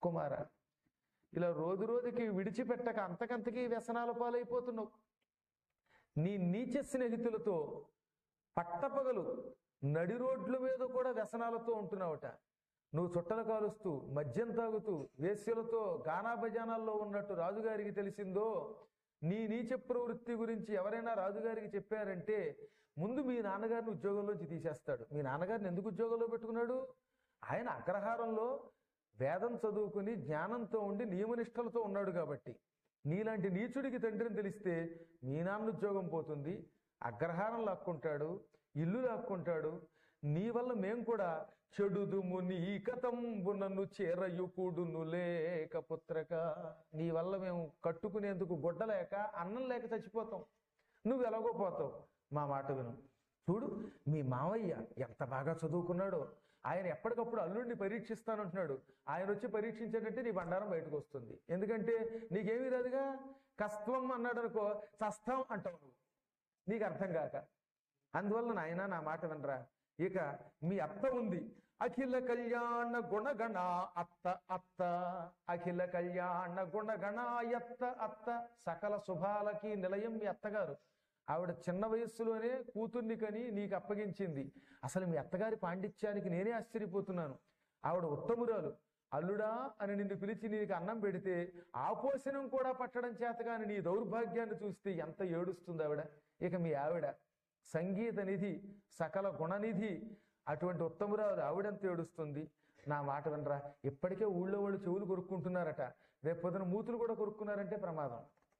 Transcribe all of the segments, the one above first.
కుమార ఇలా రోజు రోజుకి విడిచిపెట్టక అంతకంతకీ వ్యసనాల పాలైపోతున్నావు నీ నీచ స్నేహితులతో పట్టపగలు నడి రోడ్ల మీద కూడా వ్యసనాలతో ఉంటున్నావుట నువ్వు చుట్టలు కాలుస్తూ మద్యం తాగుతూ వేశ్యలతో గానా భజానాల్లో ఉన్నట్టు రాజుగారికి తెలిసిందో నీ నీచ ప్రవృత్తి గురించి ఎవరైనా రాజుగారికి చెప్పారంటే ముందు మీ నాన్నగారిని ఉద్యోగంలోంచి తీసేస్తాడు మీ నాన్నగారిని ఎందుకు ఉద్యోగంలో పెట్టుకున్నాడు ఆయన అగ్రహారంలో వేదం చదువుకుని జ్ఞానంతో ఉండి నియమనిష్టలతో ఉన్నాడు కాబట్టి నీలాంటి నీచుడికి తండ్రిని తెలిస్తే మీ నాన్న ఉద్యోగం పోతుంది అగ్రహారం లాక్కుంటాడు ఇల్లు లాక్కుంటాడు నీ వల్ల మేం కూడా చెడుదుము నీ కథంబు నన్ను చేరయుకుడును లేక పుత్రక నీ వల్ల మేము కట్టుకునేందుకు గుడ్డ లేక అన్నం లేక చచ్చిపోతాం నువ్వు ఎలాగో పోతావు మా మాట విను చూడు మీ మావయ్య ఎంత బాగా చదువుకున్నాడో ఆయన ఎప్పటికప్పుడు అల్లుడిని పరీక్షిస్తానంటున్నాడు ఆయన వచ్చి పరీక్షించేటంటే నీ బండారం బయటకు వస్తుంది ఎందుకంటే నీకేమీ రాదుగా కస్త్వం అన్నాడు అనుకో చస్తాం అంటావు నువ్వు నీకు అర్థం కాక అందువల్ల నాయన నా మాట వినరా ఇక మీ అత్త ఉంది అఖిల కళ్యాణ గుణగణ అత్త అత్త అఖిల కళ్యాణ గుణగణ అత్త అత్త సకల శుభాలకి నిలయం మీ అత్తగారు ఆవిడ చిన్న వయస్సులోనే కూతుర్ని కని నీకు అప్పగించింది అసలు మీ అత్తగారి పాండిత్యానికి నేనే ఆశ్చర్యపోతున్నాను ఆవిడ ఉత్తమురాలు అల్లుడా అని నిన్ను పిలిచి నీకు అన్నం పెడితే ఆపోషణం కూడా పట్టడం చేత కాని నీ దౌర్భాగ్యాన్ని చూస్తే ఎంత ఏడుస్తుంది ఆవిడ ఇక మీ ఆవిడ సంగీత నిధి సకల గుణనిధి అటువంటి ఉత్తమురాలు ఆవిడెంత ఏడుస్తుంది నా మాట వినరా ఇప్పటికే ఊళ్ళో వాళ్ళు చెవులు కొరుక్కుంటున్నారట రేపు పొద్దున మూతులు కూడా కొరుక్కున్నారంటే ప్రమాదం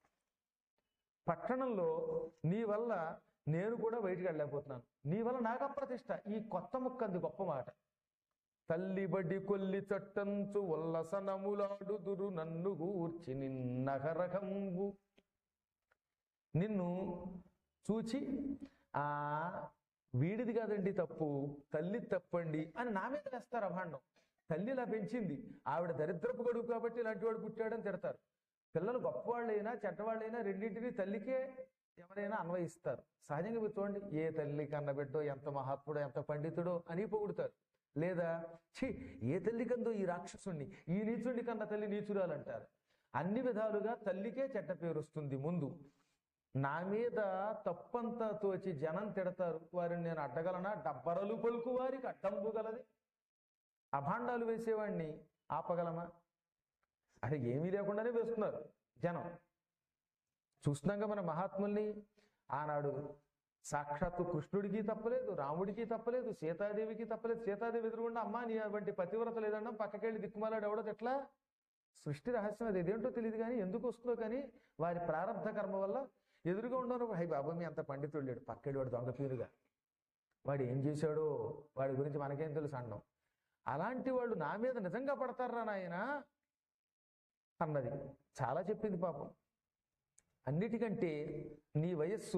పట్టణంలో నీ వల్ల నేను కూడా బయటికి వెళ్ళలేకపోతున్నాను నీ వల్ల నాకు అప్రతిష్ట ఈ కొత్త ముక్కంది గొప్ప మాట తల్లి బడి కొల్లి చట్టంచు ఉల్లసనములాడుదురు నన్ను గూర్చి నిన్నహరకంబు నిన్ను చూచి ఆ వీడిది కాదండి తప్పు తల్లి తప్పండి అని నా మీద వేస్తారు అభాండం తల్లి ఇలా పెంచింది ఆవిడ దరిద్రపు గడువు కాబట్టి ఇలాంటి వాడు పుట్టాడని తిడతారు పిల్లలు గొప్పవాళ్ళైనా చెడ్డవాళ్ళైనా రెండింటిని తల్లికే ఎవరైనా అన్వయిస్తారు సహజంగా మీరు చూడండి ఏ తల్లి కన్నబిడ్డో ఎంత మహాత్ముడో ఎంత పండితుడో అని పొగుడుతారు లేదా ఛీ ఏ తల్లి కందో ఈ రాక్షసుణ్ణి ఈ నీచుడిని కన్న తల్లి నీచురాలు అంటారు అన్ని విధాలుగా తల్లికే చెడ్డ పేరు వస్తుంది ముందు నా మీద తప్పంతా తోచి జనం తిడతారు వారిని నేను అడ్డగలనా డబ్బరలు పలుకు వారికి అడ్డంబు గలది అభాండాలు వేసేవాడిని ఆపగలమా అది ఏమీ లేకుండానే వేస్తున్నారు జనం చూస్తున్నాగా మన మహాత్ముల్ని ఆనాడు సాక్షాత్తు కృష్ణుడికి తప్పలేదు రాముడికి తప్పలేదు సీతాదేవికి తప్పలేదు సీతాదేవి ఎదురుగుండా అమ్మా నీ అటువంటి పతివ్రత లేదన్నా పక్కకెళ్ళి దిక్కుమాలాడు ఎవడో ఎట్లా సృష్టి రహస్యం అది ఇదేంటో తెలియదు కానీ ఎందుకు వస్తుందో కానీ వారి ప్రారంభ కర్మ వల్ల ఎదురుగా ఉండను హై బాబు మీ అంత పండితుడు లేడు పక్కడి వాడు దొంగ పీరుగా వాడు ఏం చేశాడో వాడి గురించి మనకేం తెలుసు అండం అలాంటి వాళ్ళు నా మీద నిజంగా పడతారా నాయన అన్నది చాలా చెప్పింది పాపం అన్నిటికంటే నీ వయస్సు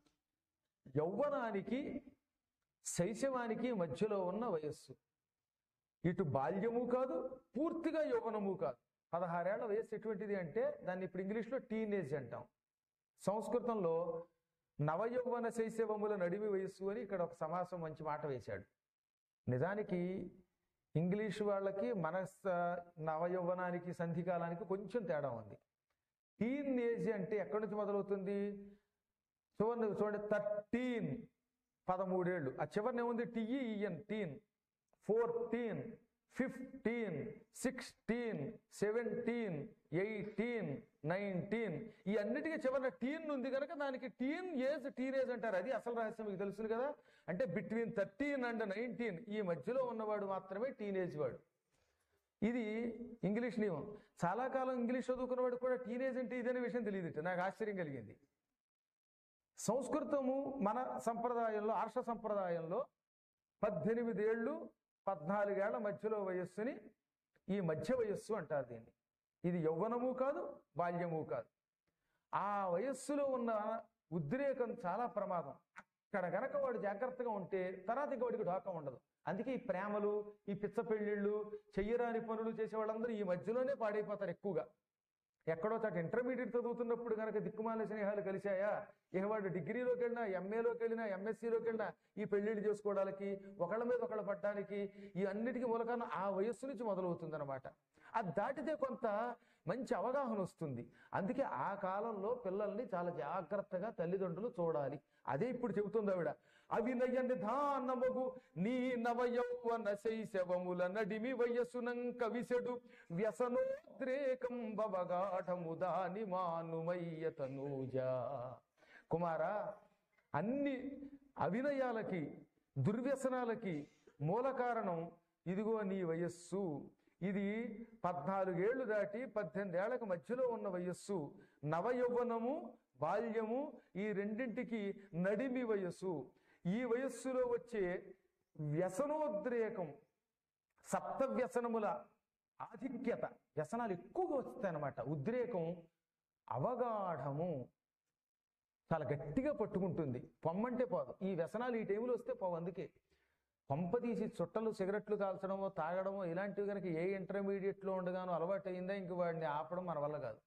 యౌవనానికి శైశవానికి మధ్యలో ఉన్న వయస్సు ఇటు బాల్యము కాదు పూర్తిగా యౌవనము కాదు పదహారేళ్ల వయస్సు ఎటువంటిది అంటే దాన్ని ఇప్పుడు ఇంగ్లీష్లో టీనేజ్ అంటాం సంస్కృతంలో నవయౌవన శైశవముల నడిమి వయస్సు అని ఇక్కడ ఒక సమాసం మంచి మాట వేశాడు నిజానికి ఇంగ్లీష్ వాళ్ళకి మన స- నవయౌవనానికి సంధికాలానికి కొంచెం తేడా ఉంది టీన్ ఏజ్ అంటే ఎక్కడి నుంచి మొదలవుతుంది చూడండి చూడండి థర్టీన్ పదమూడేళ్ళు ఆ చివరిని ఏముంది T E N teen fourteen fifteen sixteen seventeen eighteen nineteen ఈ అన్నిటికీ చివరిన టీన్ ఉంది కనుక దానికి టీన్ ఏజ్ టీనేజ్ అంటారు అది అసలు రహస్యం మీకు తెలుసు కదా అంటే బిట్వీన్ థర్టీన్ అండ్ నైన్టీన్ ఈ మధ్యలో ఉన్నవాడు మాత్రమే టీనేజ్ వాడు ఇది ఇంగ్లీష్ నియమం చాలా కాలం ఇంగ్లీష్ చదువుకున్నవాడు కూడా టీనేజ్ అంటే ఇదనే విషయం తెలియదు నాకు ఆశ్చర్యం కలిగింది సంస్కృతము మన సంప్రదాయంలో ఆర్ష సంప్రదాయంలో పద్దెనిమిది ఏళ్ళు పద్నాలుగేళ్ల మధ్యలో వయస్సుని ఈ మధ్య వయస్సు అంటారు దీన్ని ఇది యౌవనము కాదు బాల్యము కాదు ఆ వయస్సులో ఉన్న ఉద్రేకం చాలా ప్రమాదం అక్కడ గనక వాడు జాగ్రత్తగా ఉంటే తర్వాత ఇక వాడికి ఢోకా ఉండదు అందుకే ఈ ప్రేమలు ఈ పిచ్చ పెళ్ళిళ్ళు చెయ్యరాని పనులు చేసే వాళ్ళందరూ ఈ మధ్యలోనే పాడైపోతారు ఎక్కువగా ఎక్కడో చోట ఇంటర్మీడియట్ చదువుతున్నప్పుడు కనుక దిక్కుమాల స్నేహాలు కలిశాయా ఇక వాడు డిగ్రీలోకి వెళ్ళినా ఎంఏలోకి వెళ్ళినా ఎంఎస్సీలోకి వెళ్ళినా ఈ పెళ్లిళ్ళు చేసుకోవడానికి ఒకళ్ళ మీద ఒకళ్ళు పడ్డానికి ఈ అన్నిటికీ మూలకారణం ఆ వయస్సు నుంచి మొదలవుతుంది అనమాట అది దాటితే కొంత మంచి అవగాహన వస్తుంది అందుకే ఆ కాలంలో పిల్లల్ని చాలా జాగ్రత్తగా తల్లిదండ్రులు చూడాలి అదే ఇప్పుడు చెబుతుంది ఆవిడ అవినయ నిధానమగు నీ నవయౌవన శైశవముల నడిమి వయస్సునం కవిసెడు వ్యసనోద్రేకం బవగాఢము దాని మానుమయ్య తనూజా కుమారా అన్ని అవినయాలకి దుర్వ్యసనాలకి మూల కారణం ఇదిగో నీ వయస్సు ఇది పద్నాలుగేళ్లు దాటి పద్దెనిమిదేళ్లకు మధ్యలో ఉన్న వయస్సు నవయౌవనము బాల్యము ఈ రెండింటికి నడిమి వయస్సు ఈ వయస్సులో వచ్చే వ్యసనోద్రేకం సప్త వ్యసనముల ఆధిక్యత వ్యసనాలు ఎక్కువగా వస్తాయన్నమాట ఉద్రేకం అవగాఢము చాలా గట్టిగా పట్టుకుంటుంది పొమ్మంటే పోదు ఈ వ్యసనాలు ఈ టైంలో వస్తే పోవు అందుకే పంప తీసి చుట్టలు సిగరెట్లు కాల్చడమో తాగడమో ఇలాంటివి కనుక ఏ ఇంటర్మీడియట్లో ఉండగానో అలవాటు అయిందా ఇంక వాడిని ఆపడం మన వల్ల కాదు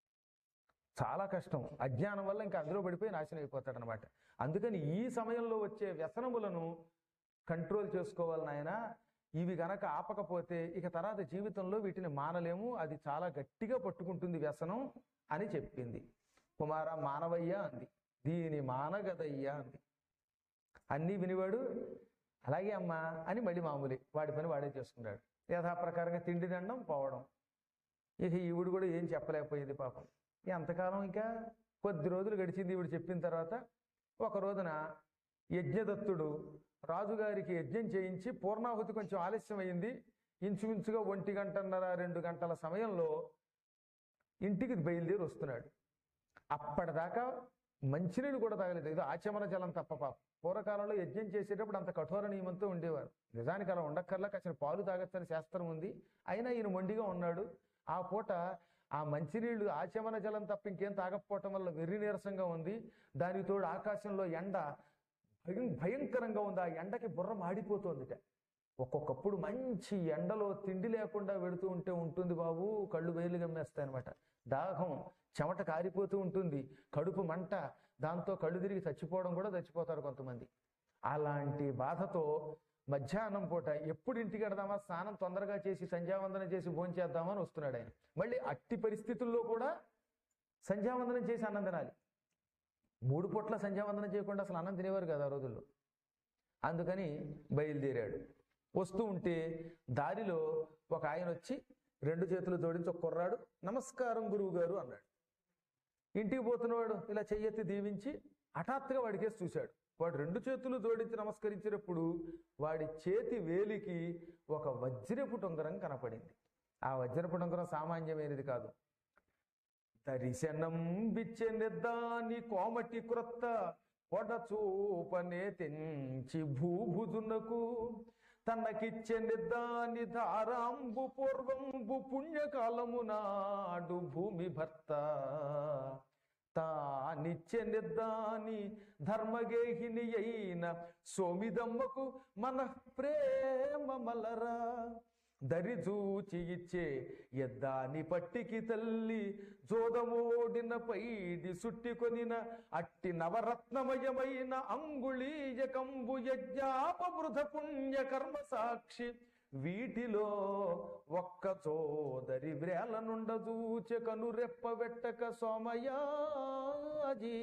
చాలా కష్టం అజ్ఞానం వల్ల ఇంకా అందులో పడిపోయి నాశనం అయిపోతాడు అనమాట అందుకని ఈ సమయంలో వచ్చే వ్యసనములను కంట్రోల్ చేసుకోవాలి నాయన ఇవి గనక ఆపకపోతే ఇక తర్వాత జీవితంలో వీటిని మానలేము అది చాలా గట్టిగా పట్టుకుంటుంది వ్యసనం అని చెప్పింది కుమార మానవయ్య అంది దీని మానగదయ్యా అంది అన్నీ వినివాడు అలాగే అమ్మా అని మళ్ళీ మామూలే వాడి పని వాడే చేసుకున్నాడు యథాప్రకారంగా తిండి దండం పోవడం ఇక ఈవిడు కూడా ఏం చెప్పలేకపోయింది పాపం ఎంతకాలం ఇంకా కొద్ది రోజులు గడిచింది ఈవిడ చెప్పిన తర్వాత ఒక రోజున యజ్ఞదత్తుడు రాజుగారికి యజ్ఞం చేయించి పూర్ణాహుతి కొంచెం ఆలస్యం అయింది ఇంచుమించుగా ఒంటి గంటన్నర రెండు గంటల సమయంలో ఇంటికి బయలుదేరి వస్తున్నాడు అప్పటిదాకా మంచినీళ్ళు కూడా తాగలేదు ఏదో ఆచమన జలం తప్ప పాప పూర్వకాలంలో యజ్ఞం చేసేటప్పుడు అంత కఠోర నియమంతో ఉండేవారు నిజానికి అలా ఉండక్కర్లా కాసిన పాలు తాగొచ్చని శాస్త్రం ఉంది అయినా ఈయన మొండిగా ఉన్నాడు ఆ పూట ఆ మంచినీళ్లు ఆచమన జలం తప్ప ఇంకేం తాగకపోవటం వల్ల వెర్రి నీరసంగా ఉంది దానికి తోడు ఆకాశంలో ఎండ భయం భయంకరంగా ఉంది ఆ ఎండకి బుర్ర మాడిపోతుందిట ఒక్కొక్కప్పుడు మంచి ఎండలో తిండి లేకుండా వెడుతూ ఉంటే ఉంటుంది బాబు కళ్ళు బయలు గమ్మేస్తాయి అనమాట దాహం చెమట కారిపోతూ ఉంటుంది కడుపు మంట దాంతో కళ్ళు తిరిగి చచ్చిపోవడం కూడా చచ్చిపోతారు కొంతమంది అలాంటి బాధతో మధ్యాహ్నం పూట ఎప్పుడు ఇంటికి వెడదామా స్నానం తొందరగా చేసి సంధ్యావందనం చేసి భోంచేద్దామని వస్తున్నాడు ఆయన మళ్ళీ అట్టి పరిస్థితుల్లో కూడా సంధ్యావందనం చేసి అన్నం తినాలి మూడు పూట్ల సంధ్యావందనం చేయకుండా అసలు అన్నం తినేవారు కదా ఆ రోజుల్లో అందుకని బయలుదేరాడు వస్తూ ఉంటే దారిలో ఒక ఆయన వచ్చి రెండు చేతులు జోడించి ఒక కుర్రాడు నమస్కారం గురువు గారు అన్నాడు ఇంటికి పోతున్నవాడు ఇలా చెయ్యెత్తి దీవించి హఠాత్తుగా వాడికేసి చూశాడు వాడు రెండు చేతులు జోడించి నమస్కరించినప్పుడు వాడి చేతి వేలికి ఒక వజ్రపు టొంగరం కనపడింది ఆ వజ్రపు టొంగరం సామాన్యమైనది కాదు దరిశనం బిచ్చెనెద్దాని కోమటి క్రొత్త పొడచూపనే తెంచి భూభుజునకు తనకిచ్చెనెద్దాని ధారాంబు పూర్వంబు పుణ్యకాలము నాడు భూమి భర్త తానిచ్చెనెద్దాని ధర్మగేహిని అయిన సోమిదమ్మకు మన ప్రేమ మలరా దరిజూచి ఇచ్చే ఎద్దాని పట్టికి తల్లి జోదమోడిన పైడి సుట్టికొనిన అట్టి నవరత్నమయమైన అంగుళీయకంబు యజ్ఞాపవృధ పుణ్య కర్మ సాక్షి వీటిలో ఒక్క చోదరి వ్రేల నుండ చూచె కను రెప్ప వెట్టక సోమయాజీ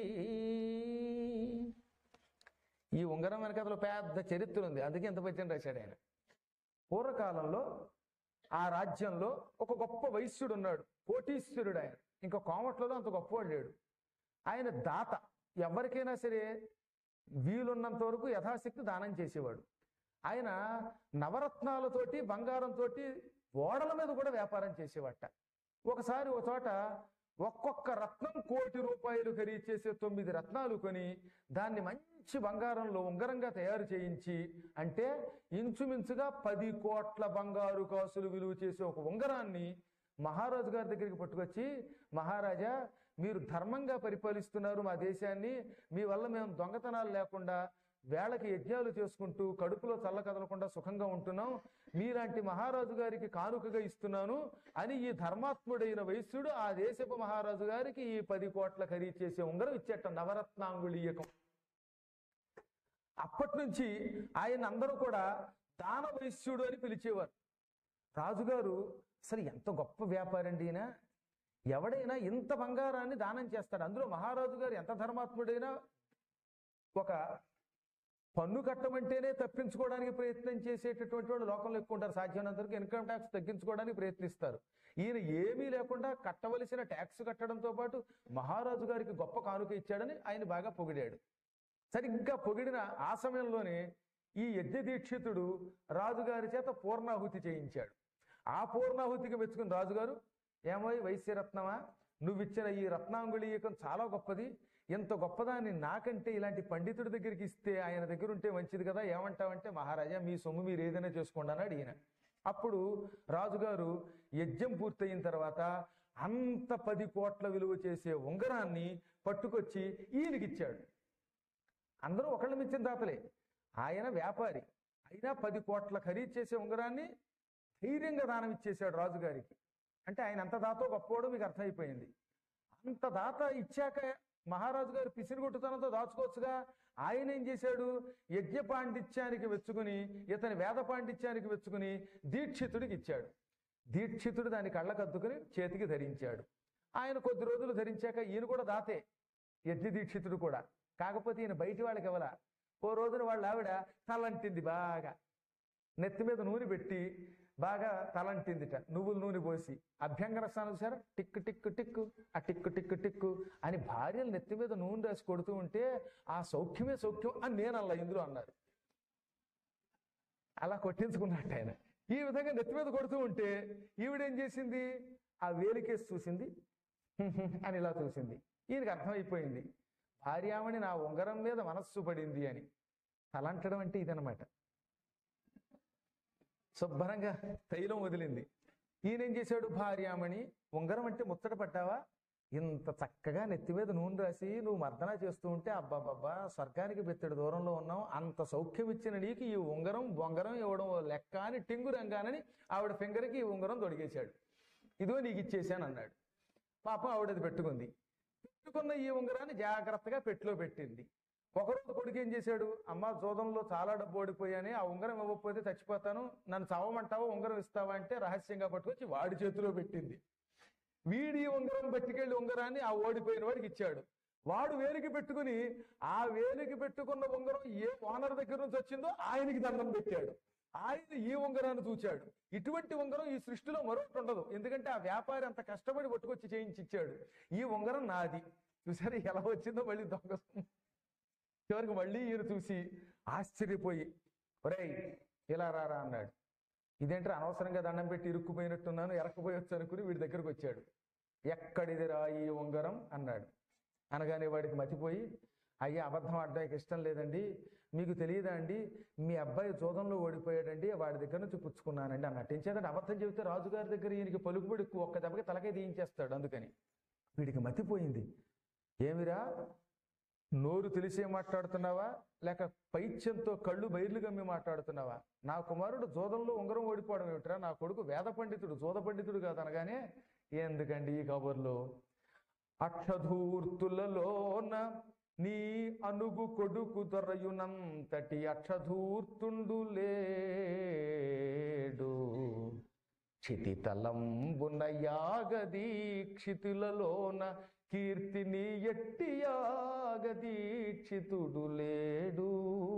ఈ ఉంగరం వెనకతలో పెద్ద చరిత్ర ఉంది అందుకే ఎంత పద్యం రాశాడు ఆయన పూర్వకాలంలో ఆ రాజ్యంలో ఒక గొప్ప వైశ్యుడు ఉన్నాడు కోటీశ్వరుడు ఆయన ఇంకా కోమట్లలో అంత గొప్పవాడు లేడు ఆయన దాత ఎవరికైనా సరే వీలున్నంత వరకు యథాశక్తి దానం చేసేవాడు ఆయన నవరత్నాలతోటి బంగారంతో ఓడల మీద కూడా వ్యాపారం చేసేవాట ఒకసారి ఒక చోట ఒక్కొక్క రత్నం కోటి రూపాయలు ఖరీదు చేసే తొమ్మిది రత్నాలు కొని దాన్ని మంచి బంగారంలో ఉంగరంగా తయారు చేయించి అంటే ఇంచుమించుగా పది కోట్ల బంగారు కాసులు విలువ చేసే ఒక ఉంగరాన్ని మహారాజు గారి దగ్గరికి పట్టుకొచ్చి మహారాజా మీరు ధర్మంగా పరిపాలిస్తున్నారు మా దేశాన్ని మీ వల్ల మేము దొంగతనాలు లేకుండా వేళకి యజ్ఞాలు చేసుకుంటూ కడుపులో చల్ల కదలకుండా సుఖంగా ఉంటున్నాం మీలాంటి మహారాజు గారికి కానుకగా ఇస్తున్నాను అని ఈ ధర్మాత్ముడైన వైశ్యుడు ఆ దేశపు మహారాజు గారికి ఈ పది కోట్ల ఖరీదు చేసే ఉంగరం ఇచ్చేట నవరత్నాంగుళీయకం అప్పటి నుంచి ఆయన అందరూ కూడా దాన వైశ్యుడు అని పిలిచేవారు రాజుగారు అసలు ఎంత గొప్ప వ్యాపారి అండి ఈయన ఎవడైనా ఇంత బంగారాన్ని దానం చేస్తాడు అందులో మహారాజు గారు ఎంత ధర్మాత్ముడైనా ఒక పన్ను కట్టమంటేనే తప్పించుకోవడానికి ప్రయత్నం చేసేటటువంటి వాళ్ళు లోకంలో ఎక్కువ ఉంటారు సాధ్యమైనంత వరకు ఇన్కమ్ ట్యాక్స్ తగ్గించుకోవడానికి ప్రయత్నిస్తారు ఈయన ఏమీ లేకుండా కట్టవలసిన ట్యాక్స్ కట్టడంతో పాటు మహారాజు గారికి గొప్ప కానుక ఇచ్చాడని ఆయన బాగా పొగిడాడు సరిగ్గా పొగిడిన ఆ సమయంలోనే ఈ యజ్ఞ దీక్షితుడు రాజుగారి చేత పూర్ణాహుతి చేయించాడు ఆ పూర్ణాహుతికి మెచ్చుకుని రాజుగారు ఏమోయ్ వైశ్యరత్నమా నువ్విచ్చిన ఈ రత్నాంగుళీయకం చాలా గొప్పది ఇంత గొప్పదాన్ని నాకంటే ఇలాంటి పండితుడి దగ్గరికి ఇస్తే ఆయన దగ్గర ఉంటే మంచిది కదా ఏమంటావంటే మహారాజా మీ సొమ్ము మీరు ఏదైనా చేసుకోండి అన్నాడు ఈయన అప్పుడు రాజుగారు యజ్ఞం పూర్తయిన తర్వాత అంత పది కోట్ల విలువ చేసే ఉంగరాన్ని పట్టుకొచ్చి ఈయనకిచ్చాడు అందరూ ఒకళ్ళ మించిన దాతలే ఆయన వ్యాపారి అయినా పది కోట్ల ఖరీదు చేసే ఉంగరాన్ని ధైర్యంగా దానం ఇచ్చేశాడు రాజుగారికి అంటే ఆయన అంత దాతో గొప్పవాడు మీకు అర్థమైపోయింది అంత దాత ఇచ్చాక మహారాజు గారు పిసిరిగొట్టుతనంతో దాచుకోవచ్చుగా ఆయన ఏం చేశాడు యజ్ఞ పాండిత్యానికి వెచ్చుకుని ఇతని వేద పాండిత్యానికి వెచ్చుకుని దీక్షితుడికి ఇచ్చాడు దీక్షితుడు దాని కళ్ళకద్దుకుని చేతికి ధరించాడు ఆయన కొద్ది రోజులు ధరించాక ఈయన కూడా దాతే యజ్ఞ దీక్షితుడు కూడా కాకపోతే ఈయన బయటి వాళ్ళకి ఇవ్వాల ఓ రోజున వాళ్ళ ఆవిడ తలంటింది బాగా నెత్తి మీద నూనె పెట్టి బాగా తలంటిందిట నువ్వుల నూనె పోసి అభ్యంగర స్నానం సార్ టిక్ టిక్ టిక్కు ఆ టిక్ టిక్ టిక్కు అని భార్యలు నెత్తి మీద నూనె రాసి కొడుతూ ఉంటే ఆ సౌఖ్యమే సౌఖ్యం అని నేను అలా ఇందులో అన్నారు అలా కొట్టించుకున్నట్టు ఆయన ఈ విధంగా నెత్తి మీద కొడుతూ ఉంటే ఈవిడేం చేసింది ఆ వేలికేసి చూసింది అని ఇలా చూసింది ఈయనకి అర్థమైపోయింది భార్యామణి నా ఉంగరం మీద మనస్సు పడింది అని తలంటడం అంటే ఇదనమాట శుభ్రంగా తైలం వదిలింది ఈయనేం చేశాడు భార్యామణి ఉంగరం అంటే ముచ్చట పట్టావా ఇంత చక్కగా నెత్తి మీద నూనె రాసి నువ్వు మర్దన చేస్తూ ఉంటే అబ్బాబ్బా స్వర్గానికి బెత్తడి దూరంలో ఉన్నావు అంత సౌఖ్యం ఇచ్చిన నీకు ఈ ఉంగరం బొంగరం ఇవ్వడం ఓ లెక్క అని టింగు రంగానని ఆవిడ ఫింగర్కి ఈ ఉంగరం తొడిగేశాడు ఇదిగో నీకు ఇచ్చేసాను అన్నాడు పాపం ఆవిడది పెట్టుకుంది పెట్టుకున్న ఈ ఉంగరాన్ని జాగ్రత్తగా పెట్టిలో పెట్టింది ఒకరోజు కొడుకు ఏం చేశాడు అమ్మ జోదంలో చాలా డబ్బు ఓడిపోయానే ఆ ఉంగరం ఇవ్వకపోతే చచ్చిపోతాను నన్ను చావమంటావా ఉంగరం ఇస్తావా అంటే రహస్యంగా పట్టుకొచ్చి వాడి చేతిలో పెట్టింది వీడి ఉంగరం పట్టుకెళ్ళి ఉంగరాన్ని ఆ ఓడిపోయిన వాడికి ఇచ్చాడు వాడు వేలికి పెట్టుకుని ఆ వేలికి పెట్టుకున్న ఉంగరం ఏ ఓనర్ దగ్గర నుంచి వచ్చిందో ఆయనకి దండం పెట్టాడు ఆయన ఈ ఉంగరాన్ని చూచాడు ఇటువంటి ఉంగరం ఈ సృష్టిలో మరొకటి ఉండదు ఎందుకంటే ఆ వ్యాపారి అంత కష్టపడి పట్టుకొచ్చి చేయించి ఇచ్చాడు ఈ ఉంగరం నాది చూసారు ఎలా వచ్చిందో మళ్ళీ దొంగ చివరికి మళ్ళీ ఈయన చూసి ఆశ్చర్యపోయి ఒరేయ్ ఇలా రారా అన్నాడు ఇదేంటి అనవసరంగా దండం పెట్టి ఇరుక్కుపోయినట్టున్నాను ఎరక్కపోయొచ్చు అనుకుని వీడి దగ్గరకు వచ్చాడు ఎక్కడిదిరా ఈ ఉంగరం అన్నాడు అనగానే వాడికి మతిపోయి అయ్యా అబద్ధం ఆడడానికి ఇష్టం లేదండి మీకు తెలియదా అండి మీ అబ్బాయి జోదంలో ఓడిపోయాడండి వాడి దగ్గర నుంచి పుచ్చుకున్నానండి అన్నట్టు ఏం చేద్దంటే అబద్ధం చెబితే రాజుగారి దగ్గర ఈయనకి పలుకుబడి ఎక్కువ ఒక్క దెబ్బకి తలకే తీయించేస్తాడు అందుకని వీడికి మతిపోయింది ఏమిరా నోరు తెలిసే మాట్లాడుతున్నావా లేక పైత్యంతో కళ్ళు బయర్లు గమ్మి మాట్లాడుతున్నావా నా కుమారుడు జోదంలో ఉంగరం ఓడిపోవడం ఏమిట్రా నా కొడుకు వేద పండితుడు జోద పండితుడు కాదు అనగానే ఎందుకండి ఈ కబుర్లు అక్షధూర్తులలోన నీ అనుగు కొడుకు దొరయునంతటి అక్షధూర్తుండు లేడు క్షితితలంబున యాగదీక్షితులలోన కీర్తిని ఎట్టి యాగదీక్షితుడు లేడు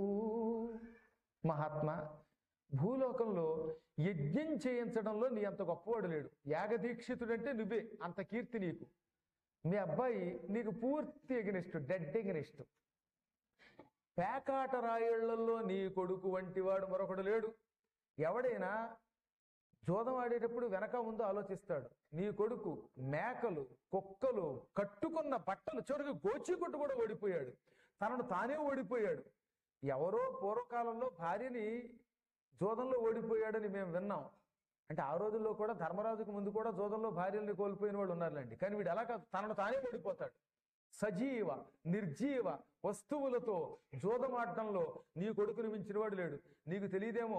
మహాత్మా భూలోకంలో యజ్ఞం చేయించడంలో నీ అంత గొప్పవాడు లేడు యాగదీక్షితుడంటే నువ్వే అంత కీర్తి నీకు మీ అబ్బాయి నీకు పూర్తి ఎగనిస్ట్ డెడ్ ఎగనిస్ట్ పేకాట రాయళ్లలో నీ కొడుకు వంటి వాడు మరొకడు లేడు ఎవడైనా జోదం ఆడేటప్పుడు వెనక ముందు ఆలోచిస్తాడు నీ కొడుకు మేకలు కుక్కలు కట్టుకున్న బట్టలు చివరికి గోచికొట్టు కూడా ఓడిపోయాడు తనను తానే ఓడిపోయాడు ఎవరో పూర్వకాలంలో భార్యని జోదంలో ఓడిపోయాడని మేము విన్నాం అంటే ఆ రోజుల్లో కూడా ధర్మరాజుకు ముందు కూడా జోదంలో భార్యల్ని కోల్పోయిన వాళ్ళు ఉన్నారులేండి కానీ వీడు ఎలా కాదు తనను తానే ఓడిపోతాడు సజీవ నిర్జీవ వస్తువులతో జోదమాడటంలో నీ కొడుకుని మించిన వాడు లేడు నీకు తెలియదేమో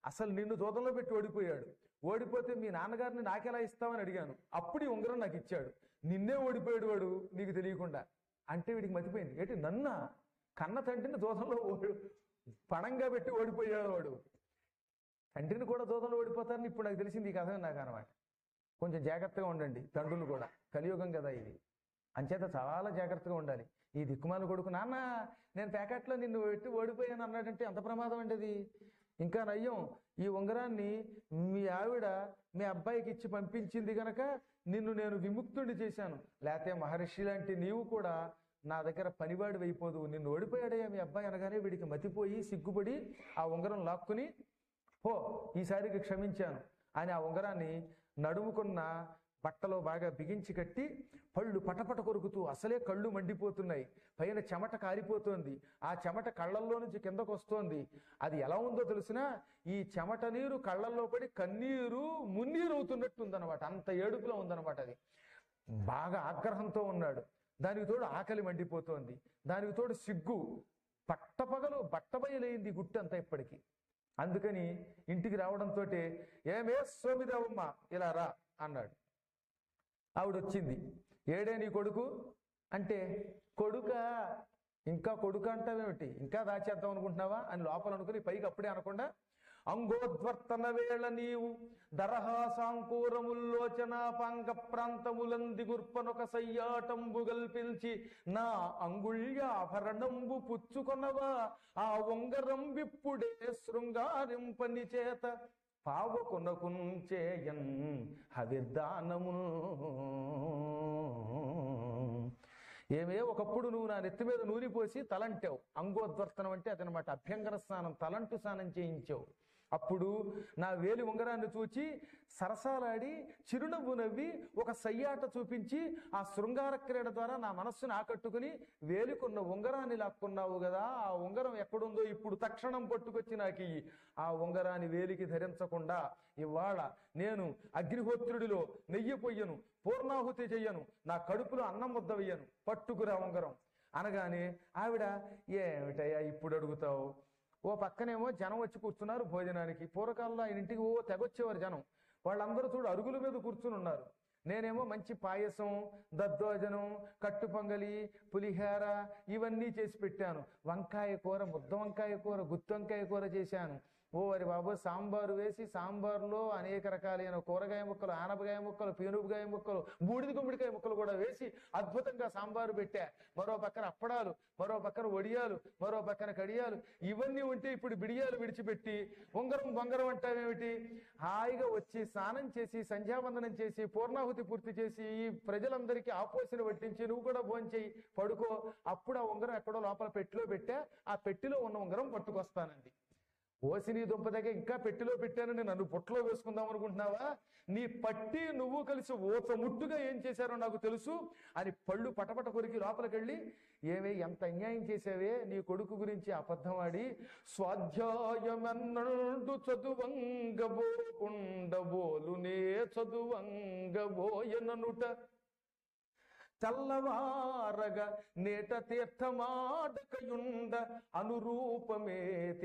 అసలు నిన్ను దూదంలో పెట్టి ఓడిపోయాడు ఓడిపోతే మీ నాన్నగారిని నాకెలా ఇస్తామని అడిగాను అప్పుడు ఈ ఉంగరం నాకు ఇచ్చాడు నిన్నే ఓడిపోయాడు వాడు నీకు తెలియకుండా అంటే వీడికి మతిపోయింది ఏంటి నన్నా కన్న తండ్రిని దూదంలో ఓడి పణంగా పెట్టి ఓడిపోయాడు వాడు తండ్రిని కూడా దూదంలో ఓడిపోతారని ఇప్పుడు నాకు తెలిసింది ఈ కథ నాకు అనమాట కొంచెం జాగ్రత్తగా ఉండండి తండ్రులు కూడా కలియుగం కదా ఇది అంచేత చాలా జాగ్రత్తగా ఉండాలి ఈ దిక్కుమాల కొడుకు నాన్న నేను ప్యాకెట్లో నిన్ను పెట్టి ఓడిపోయాను అన్నాడంటే ఎంత ప్రమాదం అండి అది ఇంకా నయ్యం ఈ ఉంగరాన్ని మీ ఆవిడ మీ అబ్బాయికి ఇచ్చి పంపించింది గనక నిన్ను నేను విముక్తుడిని చేశాను లేకపోతే మహర్షి లాంటి నీవు కూడా నా దగ్గర పనివాడి అయిపోదు నిన్ను ఓడిపోయాడయ్యా మీ అబ్బాయి అనగానే వీడికి మతిపోయి సిగ్గుపడి ఆ ఉంగరం లాక్కుని హో ఈసారికి క్షమించాను అని ఆ ఉంగరాన్ని నడుముకున్న బట్టలో బాగా బిగించి కట్టి పళ్ళు పటపట కొరుకుతూ అసలే కళ్ళు మండిపోతున్నాయి పైన చెమట కారిపోతోంది ఆ చెమట కళ్ళల్లో నుంచి కిందకు వస్తోంది అది ఎలా ఉందో తెలిసినా ఈ చెమట నీరు కళ్ళల్లో పడి కన్నీరు మున్నీరు అవుతున్నట్టు ఉందన్నమాట అంత ఏడుపులో ఉందన్నమాట అది బాగా ఆగ్రహంతో ఉన్నాడు దానికి తోడు ఆకలి మండిపోతోంది దానికి తోడు సిగ్గు పట్టపగలు బట్టబయలైంది గుట్టంతా ఇప్పటికి అందుకని ఇంటికి రావడంతో ఏమే సోమిదేవమ్మ ఇలా రా అన్నాడు ఆవిడ వచ్చింది ఏడే నీ కొడుకు అంటే కొడుక ఇంకా కొడుకు అంటావేమిటి ఇంకా దాచేద్దాం అనుకుంటున్నావా అని లోపల అనుకుని పైకి అప్పుడే అనకుండా అంగోద్వర్తన వేళ నీవు దరహాసాంకూరముల్లోచన పాంగ ప్రాంతములంది గుర్పనొక సయ్యాటంబు గల్పించి నా అంగుళ్యాభరణంబు పుచ్చుకొనవా ఆ ఉంగరం విప్పుడే శృంగారింపని చేత పావకొనకుంచేయన్ హవిర్దానము ఏమే ఒకప్పుడు నువ్వు నా నెత్తి మీద నూనె పోసి తలంటావు అంగోద్వర్తనం అంటే అదనమాట అభ్యంగర స్నానం తలంటు స్నానం చేయించావు అప్పుడు నా వేలి ఉంగరాన్ని చూచి సరసాలాడి చిరునవ్వు నవ్వి ఒక సయ్యాట చూపించి ఆ శృంగార క్రీడ ద్వారా నా మనస్సును ఆకట్టుకుని వేలికున్న ఉంగరాన్ని లాక్కున్నావు కదా ఆ ఉంగరం ఎక్కడుందో ఇప్పుడు తక్షణం పట్టుకొచ్చి నాకు ఇయ్యి. ఆ ఉంగరాన్ని వేలికి ధరించకుండా ఇవాళ నేను అగ్నిహోత్రుడిలో నెయ్యి పొయ్యను పూర్ణాహుతి చెయ్యను నా కడుపులో అన్నం ముద్ద వెయ్యను పట్టుకురా ఉంగరం అనగానే ఆవిడ ఏమిటయ్యా ఇప్పుడు అడుగుతావు ఓ పక్కనేమో జనం వచ్చి కూర్చున్నారు భోజనానికి పూర్వకాలంలో ఆయన ఇంటికి ఓ తెగొచ్చేవారు జనం వాళ్ళందరూ చూడు అరుగుల మీద కూర్చుని ఉన్నారు నేనేమో మంచి పాయసం దద్దోజనం కట్టు పొంగలి పులిహోర ఇవన్నీ చేసి పెట్టాను వంకాయ కూర ముద్ద వంకాయ కూర గుత్తి వంకాయ కూర చేశాను ఓ వరి బాబు సాంబారు వేసి సాంబారులో అనేక రకాలైన కూరగాయ ముక్కలు ఆనపకాయ ముక్కలు పీనుపకాయ ముక్కలు బూడిద గుమ్మడికాయ ముక్కలు కూడా వేసి అద్భుతంగా సాంబారు పెట్టా మరో పక్కన అప్పడాలు మరో పక్కన వడియాలు మరో పక్కన కడియాలు ఇవన్నీ ఉంటే ఇప్పుడు బిడియాలు విడిచిపెట్టి ఉంగరం బొంగరం అంటావేమిటి హాయిగా వచ్చి స్నానం చేసి సంధ్యావందనం చేసి పూర్ణాహుతి పూర్తి చేసి ఈ ప్రజలందరికీ ఆపోసిన వడ్డించి నువ్వు కూడా భోంచేయి పడుకో అప్పుడు ఆ ఉంగరం ఎక్కడో లోపల పెట్టిలో పెట్టా ఆ పెట్టిలో ఉన్న ఉంగరం పట్టుకొస్తానండి ఓసిని దుంప దగ్గర ఇంకా పెట్టిలో పెట్టానని నన్ను పొట్టలో వేసుకుందాం అనుకుంటున్నావా నీ పట్టి నువ్వు కలిసి ఓత ముట్టుగా ఏం చేశారో నాకు తెలుసు అని పళ్ళు పటపట కొరికి లోపలికెళ్ళి ఏవే ఎంత అన్యాయం చేసావే నీ కొడుకు గురించి అబద్ధమాడి స్వాధ్యాయమన్నండు చదువంగబోకుండబోలునే చదువంగబోయననుట తెల్లవారగా నేట తీర్థమాడకయుండ అనురూపమే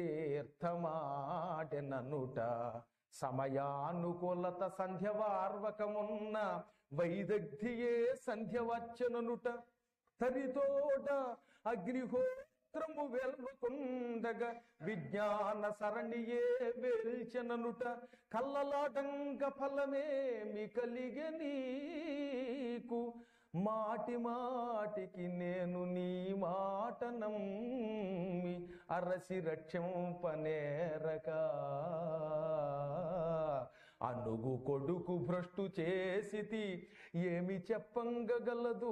తీర్థమాడెననుట సమయానుకూలత సంధ్యవార్వకమున్న వైదగ్ధియే సంధ్యవచ్చననుట తరితోడ అగ్నిహోత్రము వెల్వకుండగా విజ్ఞాన సరణియే వేల్చననుట కల్లలాటంక ఫలమేమి కలిగే నీకు మాటి మాటికి నేను నీ మాట నమ్మి అరసి రక్షంపనేరక అనుగు కొడుకు భ్రష్టు చేసితి ఏమి చెప్పంగగలదు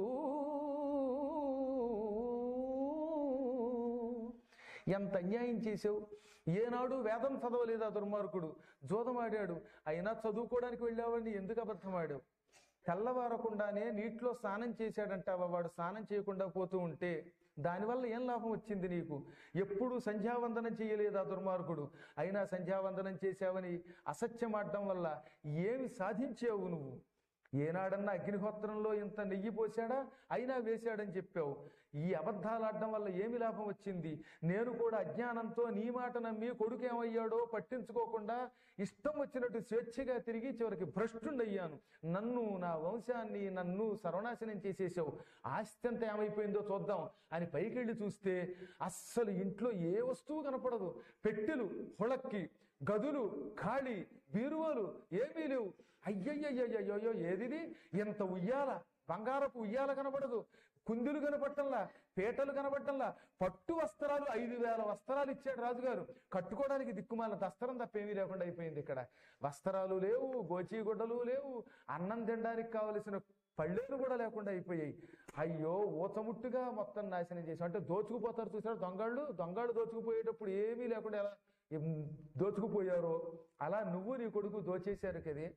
ఎంత అన్యాయం చేసావు ఏనాడు వేదం చదవలేదా దుర్మార్గుడు జోదమాడాడు అయినా చదువుకోవడానికి వెళ్ళావని ఎందుకు అబద్ధమాడావు తెల్లవారకుండానే నీటిలో స్నానం చేశాడంటావా వాడు స్నానం చేయకుండా పోతూ ఉంటే దానివల్ల ఏం లాభం వచ్చింది నీకు ఎప్పుడు సంధ్యావందనం చేయలేదు ఆ దుర్మార్గుడు అయినా సంధ్యావందనం చేశావని అసత్యం ఆడడం వల్ల ఏమి సాధించావు నువ్వు ఏనాడన్నా అగ్నిహోత్రంలో ఇంత నెయ్యి పోసాడా అయినా వేశాడని చెప్పావు ఈ అబద్ధాలు ఆడడం వల్ల ఏమి లాభం వచ్చింది నేను కూడా అజ్ఞానంతో నీ మాట నమ్మి కొడుకు ఏమయ్యాడో పట్టించుకోకుండా ఇష్టం వచ్చినట్టు స్వేచ్ఛగా తిరిగి చివరికి భ్రష్టుండయ్యాను నన్ను నా వంశాన్ని నన్ను సర్వనాశనం చేసేసావు ఆస్తి అంతా ఏమైపోయిందో చూద్దాం అని పైకెళ్ళి చూస్తే అస్సలు ఇంట్లో ఏ వస్తువు కనపడదు పెట్టెలు హుళక్కి గదులు ఖాళీ బీరువాలు ఏమీ లేవు అయ్యయ్యయ్యయ్యో ఏదిది ఎంత ఉయ్యాల బంగారపు ఉయ్యాల కనబడదు కుందులు కనపట్టంలా పీటలు కనపట్టంలా పట్టు వస్త్రాలు ఐదు వేల వస్త్రాలు ఇచ్చాడు రాజుగారు కట్టుకోవడానికి దిక్కుమాల దస్త్రం తప్పేమీ లేకుండా అయిపోయింది ఇక్కడ వస్త్రాలు లేవు గోచీ గుడ్డలు లేవు అన్నం తినడానికి కావలసిన పళ్ళేలు కూడా లేకుండా అయిపోయాయి అయ్యో ఊతముట్టుగా మొత్తం నాశనం చేసాం అంటే దోచుకుపోతారు చూసారు దొంగళ్ళు దొంగళ్ళు దోచుకుపోయేటప్పుడు ఏమీ లేకుండా ఎలా ఏం దోచుకుపోయారో అలా నువ్వు నీ కొడుకు దోచేశారు కదే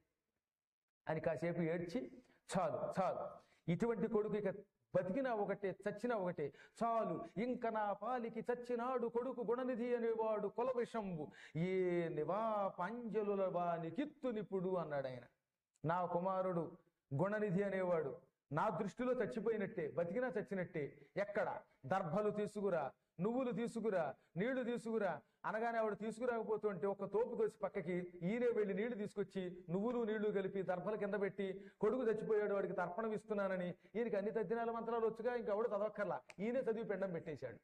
అని కాసేపు ఏడ్చి చాలు చాలు ఇటువంటి కొడుకు ఇక బతికినా ఒకటే చచ్చినా ఒకటే చాలు ఇంక నా పాలికి చచ్చినాడు కొడుకు గుణనిధి అనేవాడు కుల విషంబు ఏ నివా పాంజలుల వాని కిత్తు నిపుడు అన్నాడు ఆయన నా కుమారుడు గుణనిధి అనేవాడు నా దృష్టిలో చచ్చిపోయినట్టే బతికినా చచ్చినట్టే ఎక్కడ దర్భలు తీసుకురా నువ్వులు తీసుకురా నీళ్లు తీసుకురా అనగానే ఆవిడ తీసుకురాకపోతుంటే ఒక తోపు తోసి పక్కకి ఈయనే వెళ్ళి నీళ్లు తీసుకొచ్చి నువ్వులు నీళ్లు కలిపి దర్భల కింద పెట్టి కొడుకు చచ్చిపోయాడు వాడికి తర్పణం ఇస్తున్నానని ఈయనకి అన్ని తద్దినాల మంత్రాలు వచ్చుగా ఇంకా ఆవిడ చదవక్కర్లా ఈయనే చదివి పెండం పెట్టేశాడు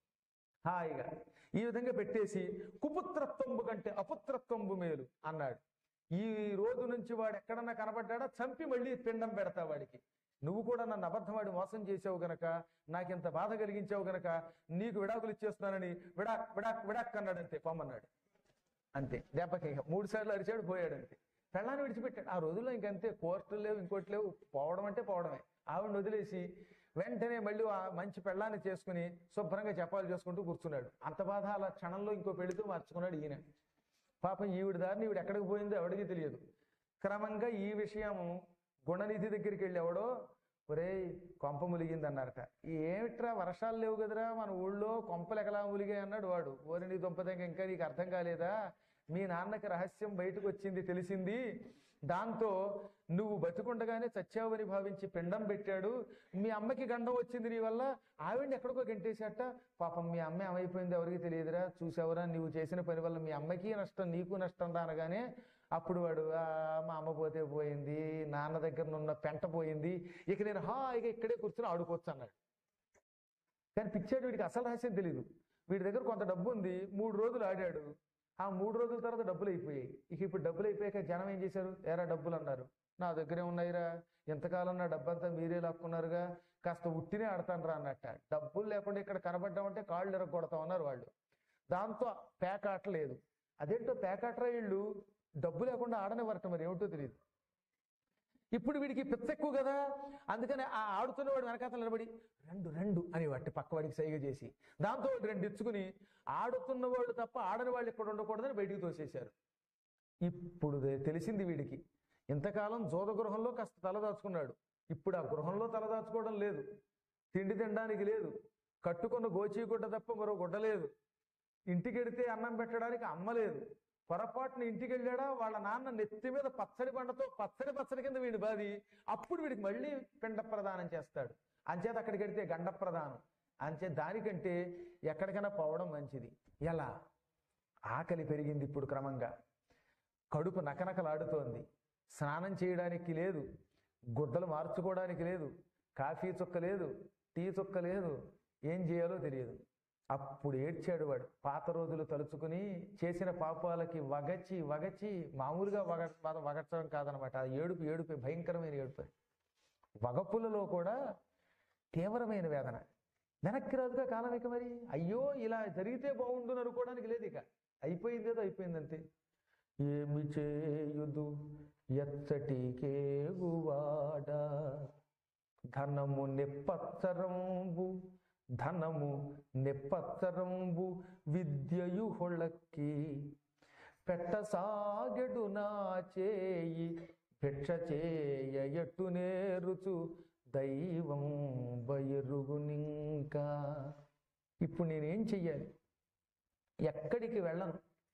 హాయిగా ఈ విధంగా పెట్టేసి కుపుత్రత్వంబు కంటే అపుత్రత్వంబు మేలు అన్నాడు ఈ రోజు నుంచి వాడు ఎక్కడన్నా కనబడ్డాడా చంపి మళ్ళీ పిండం పెడతా వాడికి నువ్వు కూడా నన్ను అబద్ధమాడి మోసం చేసావు గనక నాకింత బాధ కలిగించావు గనక నీకు విడాకులు ఇచ్చేస్తున్నానని విడాక్ విడాక్ విడాక్ అన్నాడు అంతే పొమ్మన్నాడు అంతే దెబ్బకి ఇక మూడు సార్లు అరిచాడు పోయాడు అంతే పెళ్ళాన్ని విడిచిపెట్టాడు ఆ రోజుల్లో ఇంకంతే కోర్టులు లేవు ఇంకోటి లేవు పోవడం అంటే పోవడమే ఆవిడని వదిలేసి వెంటనే మళ్ళీ ఆ మంచి పెళ్ళాన్ని చేసుకుని శుభ్రంగా జపాలు చేసుకుంటూ కూర్చున్నాడు అంత బాధ అలా క్షణంలో ఇంకో పెళ్లితో మార్చుకున్నాడు ఈయన పాపం ఈవిడ దారిని ఈవిడ ఎక్కడికి పోయిందో ఎవడికి తెలియదు క్రమంగా ఈ విషయం గుణనిధి దగ్గరికి వెళ్ళి ఎవడో ఒరేయ్ కొంప ములిగింది అన్నారట ఏమిట్రా వర్షాలు లేవు కదరా మన ఊళ్ళో కొంపలు ఎకలా ములిగాయి అన్నాడు వాడు ఓరి నీ దుంపదంక ఇంకా నీకు అర్థం కాలేదా మీ నాన్నకి రహస్యం బయటకు వచ్చింది తెలిసింది దాంతో నువ్వు బతికుండగానే చచ్చావని భావించి పిండం పెట్టాడు మీ అమ్మకి గండం వచ్చింది నీ వల్ల ఆవిడని ఎక్కడికో గంటేశాట పాపం మీ అమ్మ ఏమైపోయింది ఎవరికి తెలియదురా చూసావురా నువ్వు చేసిన పని వల్ల మీ అమ్మకి నష్టం నీకు నష్టం రా అనగానే అప్పుడు వాడు "ఆ, మా అమ్మ పోతే పోయింది నాన్న దగ్గర ఉన్న పెంట పోయింది ఇక నేను హాయిగా ఇక్కడే కూర్చొని ఆడుకోవచ్చు అన్నాడు కానీ పిచ్చాడు వీడికి అసలు రహస్యం తెలియదు వీడి దగ్గర కొంత డబ్బు ఉంది మూడు రోజులు ఆడాడు ఆ మూడు రోజుల తర్వాత డబ్బులు అయిపోయాయి ఇక ఇప్పుడు డబ్బులు అయిపోయాక జనం ఏం చేశారు ఏరా డబ్బులు అన్నారు నా దగ్గరే ఉన్నాయిరా ఎంతకాలం నా డబ్బంతా మీరే లాక్కున్నారుగా కాస్త ఉట్టినే ఆడతాను రా అన్నట్ట డబ్బులు లేకుండా ఇక్కడ కనబడ్డామంటే కాళ్ళు ఎరగొడతాం అన్నారు వాళ్ళు దాంతో పేకాట లేదు అదేంటో పేకాటరా వీళ్ళు డబ్బు లేకుండా ఆడనివ్వరట మరి ఏమిటో తెలియదు ఇప్పుడు వీడికి పిచ్చ ఎక్కువ కదా అందుకని ఆ ఆడుతున్నవాడు వెనకాతలు నిలబడి రెండు రెండు అని వాటి పక్కవాడికి సైగ చేసి దాంతో వాడు రెండు ఇచ్చుకుని ఆడుతున్న వాళ్ళు తప్ప ఆడని వాళ్ళు ఇక్కడ ఉండకూడదని బయటికి తోసేశారు ఇప్పుడు దే- తెలిసింది వీడికి ఇంతకాలం జోద గృహంలో కాస్త తలదాచుకున్నాడు ఇప్పుడు ఆ గృహంలో తలదాచుకోవడం లేదు తిండి తినడానికి లేదు కట్టుకున్న గోచీ గుడ్డ తప్ప మరో గుడ్డ లేదు ఇంటికెడితే అన్నం పెట్టడానికి అమ్మ లేదు పొరపాటున ఇంటికి వెళ్ళాడా వాళ్ళ నాన్న నెత్తి మీద పచ్చడి బండతో పచ్చడి పచ్చడి కింద వీడి బాది అప్పుడు వీడికి మళ్ళీ పిండ ప్రదానం చేస్తాడు అంచేత అక్కడికి వెడితే గండ ప్రదానం అంచే దానికంటే ఎక్కడికైనా పోవడం మంచిది ఎలా ఆకలి పెరిగింది ఇప్పుడు క్రమంగా కడుపు నకనకలాడుతోంది స్నానం చేయడానికి లేదు గుడ్డలు మార్చుకోవడానికి లేదు కాఫీ చుక్క లేదు టీ చుక్క లేదు ఏం చేయాలో తెలియదు అప్పుడు ఏడ్చాడు వాడు పాత రోజులు తలుచుకుని చేసిన పాపాలకి వగచి వగచి మామూలుగా వగ వగ- వగచడం కాదనమాట ఆ ఏడుపు ఏడుపు భయంకరమైన ఏడుపు అది. వగపులలో కూడా తీవ్రమైన వేదన వెనక్కి రాదుగా కాలం ఇక మరి అయ్యో ఇలా జరిగితే బాగుండును అనుకోవడానికి లేదు ఇక అయిపోయింది ఏదో అయిపోయింది అంతే ఏమి చేయుదు ఎచ్చటికేగువాడ ధనము నెప్పచ్చరంబు ధనము నెప్పచ్చరంబు విద్యయు హొళక్కి పెట్టసాగెడు నా చేయి భిక్ష చేయ ఎట్టు నేరుచు దైవం బయరుగునింకా ఇప్పుడు నేనేం చెయ్యాలి ఎక్కడికి వెళ్ళను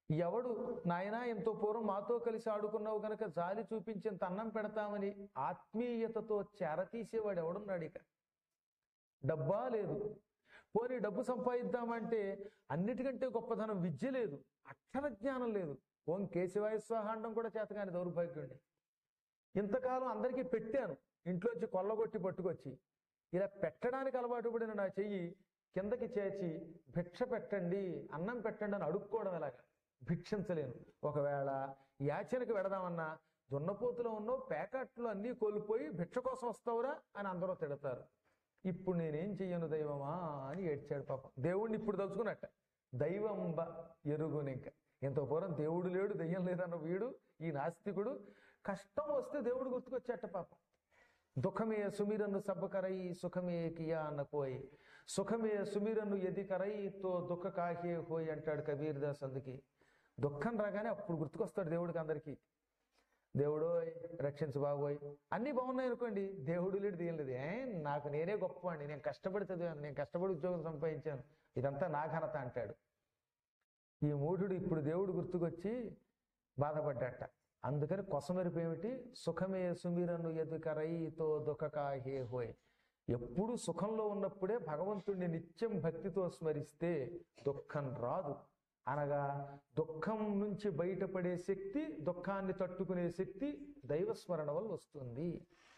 ఎవడు నాయనా ఎంతో పూర్వం మాతో కలిసి ఆడుకున్నావు గనక జాలి చూపించేంత అన్నం పెడతామని ఆత్మీయతతో చేరతీసేవాడు ఎవడున్నాడు ఇక డబ్బా లేదు పోనీ డబ్బు సంపాదిద్దామంటే అన్నిటికంటే గొప్పతనం విద్య లేదు అక్షర జ్ఞానం లేదు ఓం కేశవాయ స్వాహాండం కూడా చేతగాని దౌర్భాగ్యుండి ఇంతకాలం అందరికీ పెట్టాను ఇంట్లోంచి కొల్లగొట్టి పట్టుకొచ్చి ఇలా పెట్టడానికి అలవాటు పడిన నా చెయ్యి కిందకి చేర్చి భిక్ష పెట్టండి అన్నం పెట్టండి అని అడుక్కోవడం ఎలాగా భిక్షించలేను ఒకవేళ యాచనకి వెడదామన్నా దున్నపోతులో ఉన్నో ప్యాకెట్లు అన్నీ కోల్పోయి భిక్ష కోసం వస్తావురా అని అందరూ తిడతారు ఇప్పుడు నేనేం చెయ్యను దైవమా అని ఏడ్చాడు పాపం దేవుణ్ణి ఇప్పుడు తలుచుకున్నట్ట దైవంబ ఎరుగుని ఇంకా ఇంత పూర్వం దేవుడు లేడు దెయ్యం లేదన్న వీడు ఈ నాస్తికుడు కష్టం వస్తే దేవుడు గుర్తుకొచ్చాట పాపం దుఃఖమే సుమిరను సబ్బకరై సుఖమే కియా అన్న కోయ్ సుఖమే సుమిరను ఎది కరై తో దుఃఖ కాహే హోయ్ అంటాడు కబీర్ దాస్ అందుకి దుఃఖం రాగానే అప్పుడు గుర్తుకొస్తాడు దేవుడికి అందరికీ దేవుడు రక్షించు బాబోయ్ అన్నీ బాగున్నాయి అనుకోండి దేవుడు లేడు దేం లేదు ఏ నాకు నేనే గొప్పవాడిని నేను కష్టపడి చదివాను నేను కష్టపడి ఉద్యోగం సంపాదించాను ఇదంతా నా ఘనత అంటాడు ఈ మూఢుడు ఇప్పుడు దేవుడు గుర్తుకొచ్చి బాధపడ్డట అందుకని కొసమెరుపు ఏమిటి సుఖమే సుమిరను ఎదుకరైతో దుఃఖకాహే హోయ్ ఎప్పుడు సుఖంలో ఉన్నప్పుడే భగవంతుణ్ణి నిత్యం భక్తితో స్మరిస్తే దుఃఖం రాదు అనగా దుఃఖం నుంచి బయటపడే శక్తి దుఃఖాన్ని తట్టుకునే శక్తి దైవస్మరణ వల్ల వస్తుంది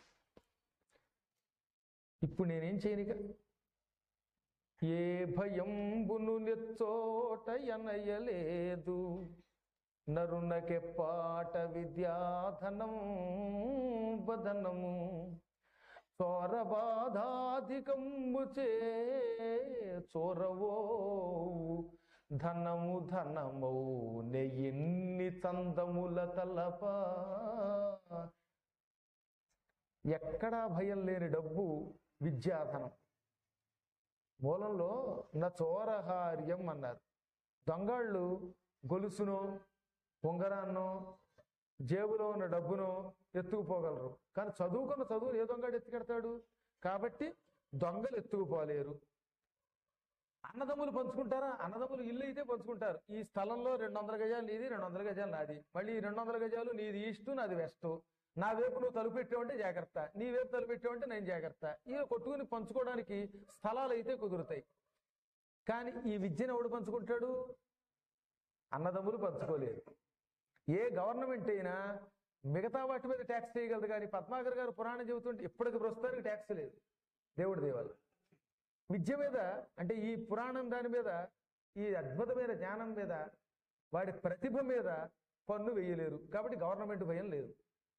ఇప్పుడు నేనేం చేయనిక ఏ భయంబును నెచ్చోట ఎనయలేదు నరునకెప్పాట విద్యాధనం బదనము చోరబాధాధికంబు చే చోరవో ధనము ధనమౌ నెయ్యిన్ని చందముల తలప ఎక్కడా భయం లేని డబ్బు విద్యాధనం మూలంలో నా చోరహార్యం అన్నారు దొంగాళ్ళు గొలుసును ఉంగరాన్నో జేబులో ఉన్న డబ్బును ఎత్తుకుపోగలరు కానీ చదువుకున్న చదువును ఏ దొంగడు ఎత్తుకెడతాడు కాబట్టి దొంగలు ఎత్తుకుపోలేరు అన్నదమ్ములు పంచుకుంటారా అన్నదమ్ములు ఇల్లు అయితే పంచుకుంటారు ఈ స్థలంలో రెండు వందల గజాలు నీది రెండు వందల గజాలు నాది మళ్ళీ ఈ రెండు వందల గజాలు నీది ఈస్ట్ నాది వెస్ట్ నా వైపు నువ్వు తలుపు పెట్టావంటే జాగ్రత్త నీ వైపు తలుపు పెట్టావంటే నేను జాగ్రత్త ఇక కొట్టుకుని పంచుకోవడానికి స్థలాలు అయితే కుదురుతాయి కానీ ఈ విద్యను ఎవడు పంచుకుంటాడు అన్నదమ్ములు పంచుకోలేరు ఏ గవర్నమెంట్ అయినా మిగతా వాటి మీద ట్యాక్స్ చేయగలదు కానీ పద్మాకర్ గారు పురాణం చెబుతుంటే ఇప్పటికి ప్రస్తుతానికి ట్యాక్స్ లేదు దేవుడి దేవాల విద్య మీద అంటే ఈ పురాణం దాని మీద ఈ అద్భుతమైన జ్ఞానం మీద వాడి ప్రతిభ మీద పన్ను వేయలేరు కాబట్టి గవర్నమెంట్ భయం లేదు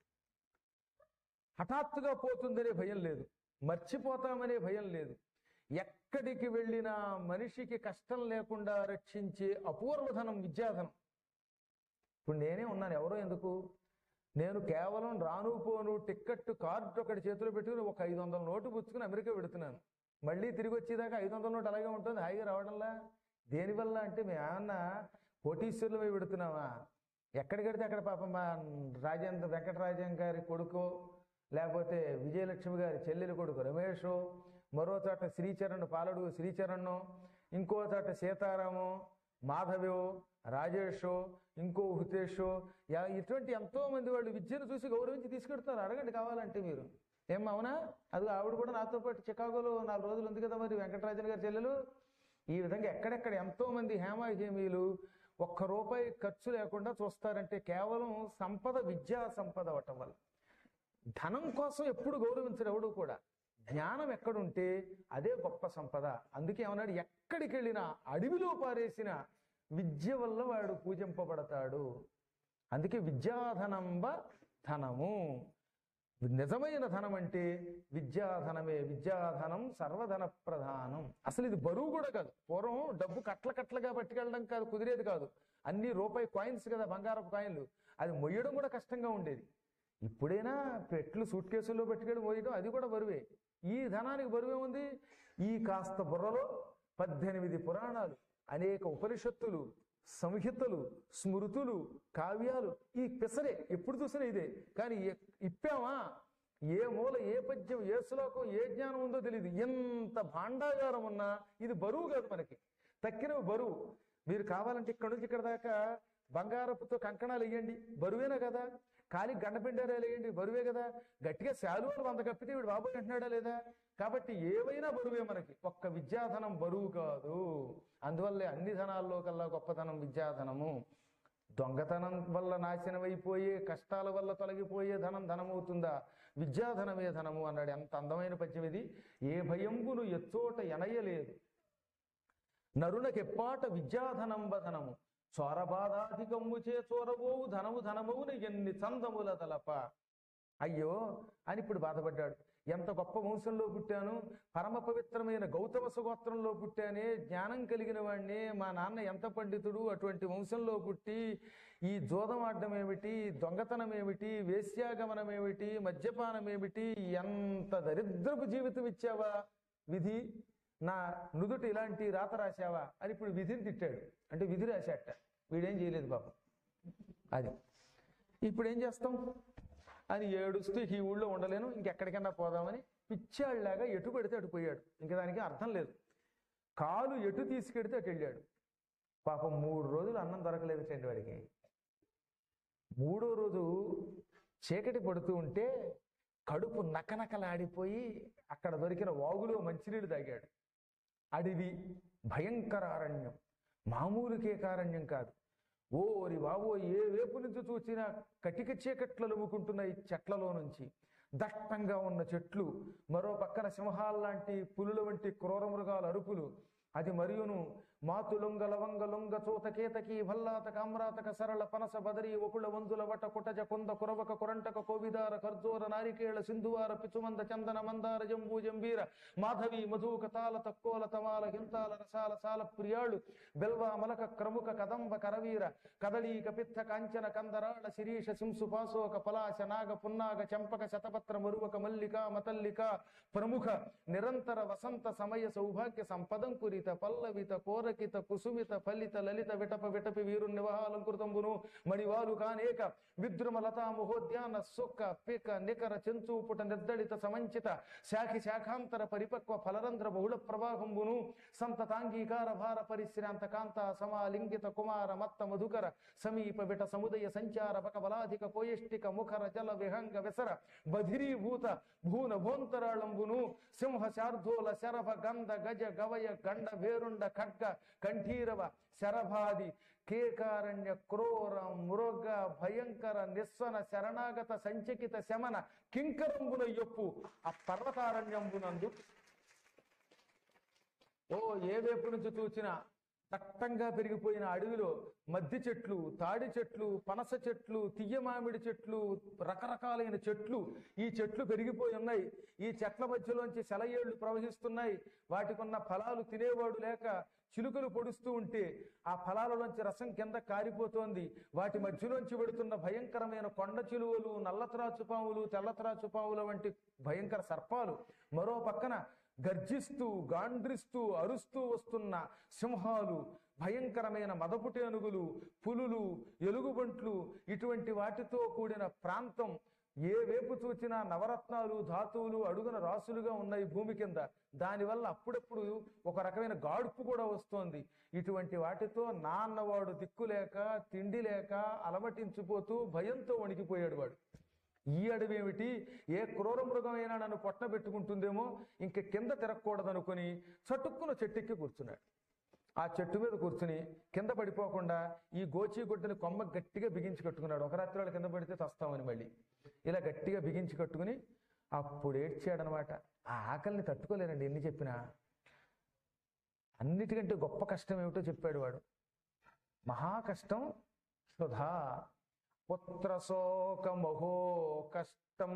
హఠాత్తుగా పోతుందనే భయం లేదు మర్చిపోతామనే భయం లేదు ఎక్కడికి వెళ్ళినా మనిషికి కష్టం లేకుండా రక్షించే అపూర్వధనం విద్యాధనం ఇప్పుడు నేనే ఉన్నాను ఎవరో ఎందుకు నేను కేవలం రాను పోను టిక్కెట్ కార్డు ఒకటి చేతిలో పెట్టుకుని ఒక ఐదు వందల నోటు పుచ్చుకుని అమెరికా పెడుతున్నాను మళ్ళీ తిరిగి వచ్చేదాకా ఐదు వందల నోటు అలాగే ఉంటుంది హాయిగా రావడంలా దేనివల్ల అంటే మేము ఏమన్నా కోటీశ్వరులమే పెడుతున్నామా ఎక్కడికి వెడితే అక్కడ పాపం మా రాజేంద్ర వెంకటరాజం గారి కొడుకో లేకపోతే విజయలక్ష్మి గారి చెల్లెలి కొడుకు రమేష్ మరో చోట శ్రీచరణ్ పాలడు శ్రీచరణ్ ఇంకో చోట సీతారాము మాధవో రాజేషో ఇంకో హృతేషో యా- ఇటువంటి ఎంతో మంది వాళ్ళు విద్యను చూసి గౌరవించి తీసుకెడుతున్నారు అడగండి కావాలంటే మీరు ఏం అవునా అది ఆవిడ కూడా నాతో పాటు చికాగోలో నాలుగు రోజులు ఉంది కదా మరి వెంకటరాజన్ గారి చెల్లెలు ఈ విధంగా ఎక్కడెక్కడ ఎంతో మంది హేమ హేమీలు ఒక్క రూపాయి ఖర్చు లేకుండా చూస్తారంటే కేవలం సంపద విద్యా సంపద అవటం వల్ల ధనం కోసం ఎప్పుడు గౌరవించడు ఎవడు కూడా జ్ఞానం ఎక్కడుంటే అదే గొప్ప సంపద అందుకే ఏమన్నాడు ఎక్కడికి వెళ్ళినా అడవిలో పారేసిన విద్య వల్ల వాడు పూజింపబడతాడు అందుకే విద్యాధనంబ ధనము నిజమైన ధనం అంటే విద్యాధనమే విద్యాధనం సర్వధన ప్రధానం అసలు ఇది బరువు కూడా కాదు పూర్వం డబ్బు కట్ల కట్లగా పట్టుకెళ్ళడం కాదు కుదిరేది కాదు అన్ని రూపాయి కాయిన్స్ కదా బంగారపు కాయిన్లు అది మొయ్యడం కూడా కష్టంగా ఉండేది ఇప్పుడైనా పెట్లు సూట్ కేసుల్లో పెట్టుకెళ్ళి మోయడం అది కూడా బరువే ఈ ధనానికి బరువే ఉంది ఈ కాస్త బుర్రలో పద్దెనిమిది పురాణాలు అనేక ఉపనిషత్తులు సంహితలు స్మృతులు కావ్యాలు ఈ పిసరే ఎప్పుడు చూసినా ఇదే కానీ ఎ- ఇప్పామా ఏ మూల ఏ పద్యం ఏ శ్లోకం ఏ జ్ఞానం ఉందో తెలియదు ఎంత భాండాగారం ఉన్నా ఇది బరువు కాదు మనకి తక్కిన బరువు మీరు కావాలంటే ఇక్కడ నుంచి ఇక్కడ దాకా బంగారపుతో కంకణాలు వేయండి బరువేనా కదా కాలి గండపిండారాలు వేయండి బరువే కదా గట్టిగా శాలువాలు వంద కప్పితే వీడు బాబు అంటున్నాడా లేదా కాబట్టి ఏవైనా బరువే మనకి ఒక్క విద్యాధనం బరువు కాదు అందువల్లే అన్ని ధనాల్లో కల్లా గొప్పతనం విద్యాధనము దొంగతనం వల్ల నాశనమైపోయే కష్టాల వల్ల తొలగిపోయే ధనం ధనమవుతుందా విద్యాధనమే ధనము అన్నాడు ఎంత అందమైన పద్యం ఇది ఏ భయంబును ఎచ్చోట ఎనయలేదు నరునకెప్పాట విద్యాధనంబధనము చోరబాధాధికమ్ము చే చోరబోవు ధనము ధనమవున ఎన్ని చందముల తలప అయ్యో అని ఇప్పుడు బాధపడ్డాడు ఎంత గొప్ప వంశంలో పుట్టాను పరమ పవిత్రమైన గౌతమ సుగోత్రంలో పుట్టానే జ్ఞానం కలిగిన వాడిని మా నాన్న ఎంత పండితుడు అటువంటి వంశంలో పుట్టి ఈ జోదం ఆడడం ఏమిటి దొంగతనం ఏమిటి వేశ్యాగమనం ఏమిటి మద్యపానం ఏమిటి ఎంత దరిద్రపు జీవితం ఇచ్చావా విధి నా నుదుటి ఇలాంటి రాత రాశావా అని ఇప్పుడు విధిని తిట్టాడు అంటే విధి రాశాట వీడేం చేయలేదు పాపం అది ఇప్పుడు ఏం చేస్తాం అని ఏడుస్తూ ఇక ఈ ఊళ్ళో ఉండలేను ఇంకెక్కడికన్నా పోదామని పిచ్చాళ్ళలాగా ఎటు పెడితే అటు పోయాడు ఇంక దానికి అర్థం లేదు కాలు ఎటు తీసుకెడితే అటు వెళ్ళాడు పాపం మూడు రోజులు అన్నం దొరకలేదు చండి వాడికి మూడో రోజు చీకటి పడుతూ ఉంటే కడుపు నకనకలాడిపోయి అక్కడ దొరికిన వాగులో మంచినీళ్ళు తాగాడు అడవి భయంకర అరణ్యం మామూలు కేకారణ్యం కాదు ఓరి బాబో ఏ వేపు నుంచి చూసినా కటిక చీకట్లు అలుముకుంటున్నాయి చెట్లలో నుంచి దట్టంగా ఉన్న చెట్లు మరో పక్కన సింహాల్లాంటి పులుల వంటి క్రూర మృగాల అరుపులు అది మరియును మాతు లొంగ లవంగ లొంగ చోత కేతకి భల్లాత కామ్రాతక సరళ పనస బదరి ఒకుళ వందుల వట కుటజ కొంద కురవక కురంటక కోవిదార ఖర్జూర నారికేళ సింధువార పిచుమంద చందన మందార జంబూ జంబీర మాధవి మధుక తాల తక్కోల తమాల హింతాల రసాల సాల ప్రియాళు బెల్వ మలక క్రముక కదంబ కరవీర కదళీక పిత్త కాంచన కందరాళ శిరీష సింసు పాసోక పలాశ నాగ పున్నాగ చంపక శతపత్ర మరువక మల్లిక మతల్లిక ప్రముఖ నిరంతర వసంత సమయ సౌభాగ్య సంపదం కురిత పల్లవిత కోరకిత కుసుమిత ఫలిత లలిత విటప విటపి వీరు నివహాలంకృతంబును మణివాలు కానేక విద్రుమ లతా మహోద్యాన సొక్క పిక నికర చెంచూపుట నిర్దళిత సమంచిత శాఖి శాఖాంతర పరిపక్వ ఫలరంధ్ర బహుళ ప్రవాహంబును సంతతాంగీకార భార పరిశ్రాంత కాంత సమాలింగిత కుమార మత్త మధుకర సమీప విట సముదయ సంచార బక బలాధిక కోయష్టిక ముఖర జల విహంగ విసర బధిరీభూత భూన భోంతరాళంబును సింహ శార్ధూల శరభ గంధ గజ గవయ గండ వేరుండ ఖడ్గ కంఠీరవ శరభాది కేకారణ్య క్రూర మృగ భయంకర నిస్వన శరణాగత సంచకిత శమన కింకరంబున యొప్పు ఆ పర్వతారణ్యంబునందు ఓ ఏ వైపు నుంచి చూసినా దట్టంగా పెరిగిపోయిన అడవిలో మద్ది చెట్లు తాడి చెట్లు పనస చెట్లు తియ్య మామిడి చెట్లు రకరకాలైన చెట్లు ఈ చెట్లు పెరిగిపోయి ఉన్నాయి ఈ చెట్ల మధ్యలోంచి సెలయేళ్లు ప్రవహిస్తున్నాయి వాటికి ఉన్న ఫలాలు తినేవాడు లేక చిలుకలు పొడుస్తూ ఉంటే ఆ ఫలాలలోంచి రసం కింద కారిపోతోంది వాటి మధ్యలోంచి వెడుతున్న భయంకరమైన కొండ చిలువలు నల్లత్రాచుపాములు తెల్లత్రాచుపాముల వంటి భయంకర సర్పాలు మరో పక్కన గర్జిస్తూ గాండ్రిస్తూ అరుస్తూ వస్తున్న సింహాలు భయంకరమైన మదపుటేనుగులు పులులు ఎలుగుబంట్లు ఇటువంటి వాటితో కూడిన ప్రాంతం ఏ వేపు చూచినా నవరత్నాలు ధాతువులు అడుగున రాసులుగా ఉన్నాయి భూమి కింద దానివల్ల అప్పుడప్పుడు ఒక రకమైన గాడుపు కూడా వస్తోంది ఇటువంటి వాటితో నాన్నవాడు దిక్కు లేక తిండి లేక అలమటించిపోతూ భయంతో వణికిపోయాడు వాడు ఈ అడవి ఏమిటి ఏ క్రూర మృగమైనా నన్ను పొట్ట పెట్టుకుంటుందేమో ఇంక కింద తిరగకూడదనుకొని చటుక్కున చెట్టెక్కి కూర్చున్నాడు ఆ చెట్టు మీద కూర్చుని కింద పడిపోకుండా ఈ గోచి గుడ్డని కొమ్మ గట్టిగా బిగించి కట్టుకున్నాడు ఒక రాత్రి వాళ్ళు కింద పడితే తస్తామని మళ్ళీ ఇలా గట్టిగా బిగించి కట్టుకుని అప్పుడు ఏడ్చాడనమాట ఆ ఆకలిని తట్టుకోలేనండి ఎన్ని చెప్పినా అన్నిటికంటే గొప్ప కష్టం ఏమిటో చెప్పాడు వాడు మహా కష్టం సుధా పుత్రశోకమహో కష్టం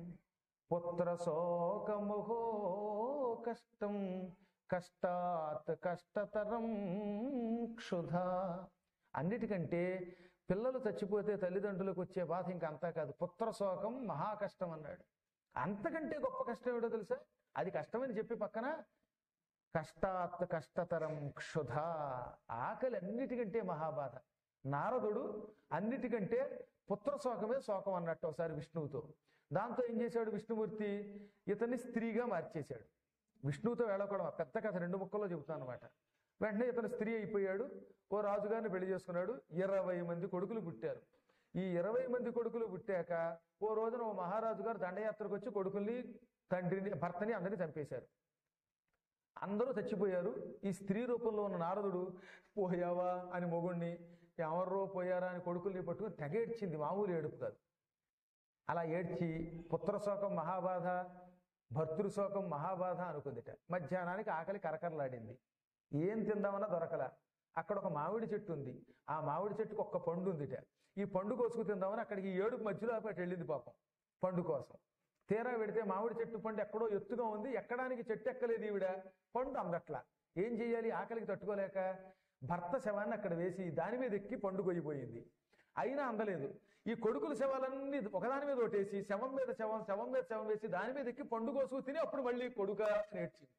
పుత్రశోకమహో కష్టం కష్టాత్ కష్టతరం క్షుధ అన్నిటికంటే పిల్లలు చచ్చిపోతే తల్లిదండ్రులకు వచ్చే బాధ ఇంకా అంతా కాదు పుత్రశోకం మహా కష్టం అన్నాడు అంతకంటే గొప్ప కష్టం ఏమిటో తెలుసా అది కష్టమని చెప్పి పక్కన కష్టాత్ కష్టతరం క్షుధ ఆకలి అన్నిటికంటే మహాబాధ నారదుడు అన్నిటికంటే పుత్ర శోకమే శోకం అన్నట్టు ఒకసారి విష్ణువుతో దాంతో ఏం చేశాడు విష్ణుమూర్తి ఇతన్ని స్త్రీగా మార్చేశాడు విష్ణువుతో వేళకోవడం ఆ పెద్ద కథ రెండు ముక్కల్లో చెబుతాను అనమాట వెంటనే ఇతను స్త్రీ అయిపోయాడు ఓ రాజుగారిని పెళ్లి చేసుకున్నాడు ఇరవై మంది కొడుకులు పుట్టారు ఈ ఇరవై మంది కొడుకులు పుట్టాక ఓ రోజున ఓ మహారాజు గారు దండయాత్రకు వచ్చి కొడుకుల్ని తండ్రిని భర్తని అందరినీ చంపేశారు అందరూ చచ్చిపోయారు ఈ స్త్రీ రూపంలో ఉన్న నారదుడు పోయావా అని మొగుణ్ణి ఎవరో పోయారా అని కొడుకుల్ని పట్టుకుని తెగేడ్చింది మామూలు ఏడుపు కాదు అలా ఏడ్చి పుత్రశోకం మహాబాధ భర్తృశోకం మహాబాధ అనుకుందిట మధ్యాహ్నానికి ఆకలి కరకరలాడింది ఏం తిందామన్నా దొరకల అక్కడ ఒక మామిడి చెట్టు ఉంది ఆ మామిడి చెట్టుకు ఒక్క పండు ఉందిట ఈ పండు కోసుకు తిందామని అక్కడికి ఈ ఏడుపు మధ్యలో అటు వెళ్ళింది పాపం పండు కోసం తీరా పెడితే మామిడి చెట్టు పండు ఎక్కడో ఎత్తుగా ఉంది ఎక్కడానికి చెట్టు ఎక్కలేదు ఈవిడ పండు అందట్లా ఏం చెయ్యాలి ఆకలికి తట్టుకోలేక భర్త శవాన్ని అక్కడ వేసి దాని మీద ఎక్కి పండు కొయ్యిపోయింది అయినా అందలేదు ఈ కొడుకుల శవాలన్నీ ఒకదాని మీద ఒకటేసి శవం మీద శవం శవం మీద శవం వేసి దాని మీద ఎక్కి పండు కోసుకు తిని అప్పుడు మళ్ళీ కొడుక నేర్చింది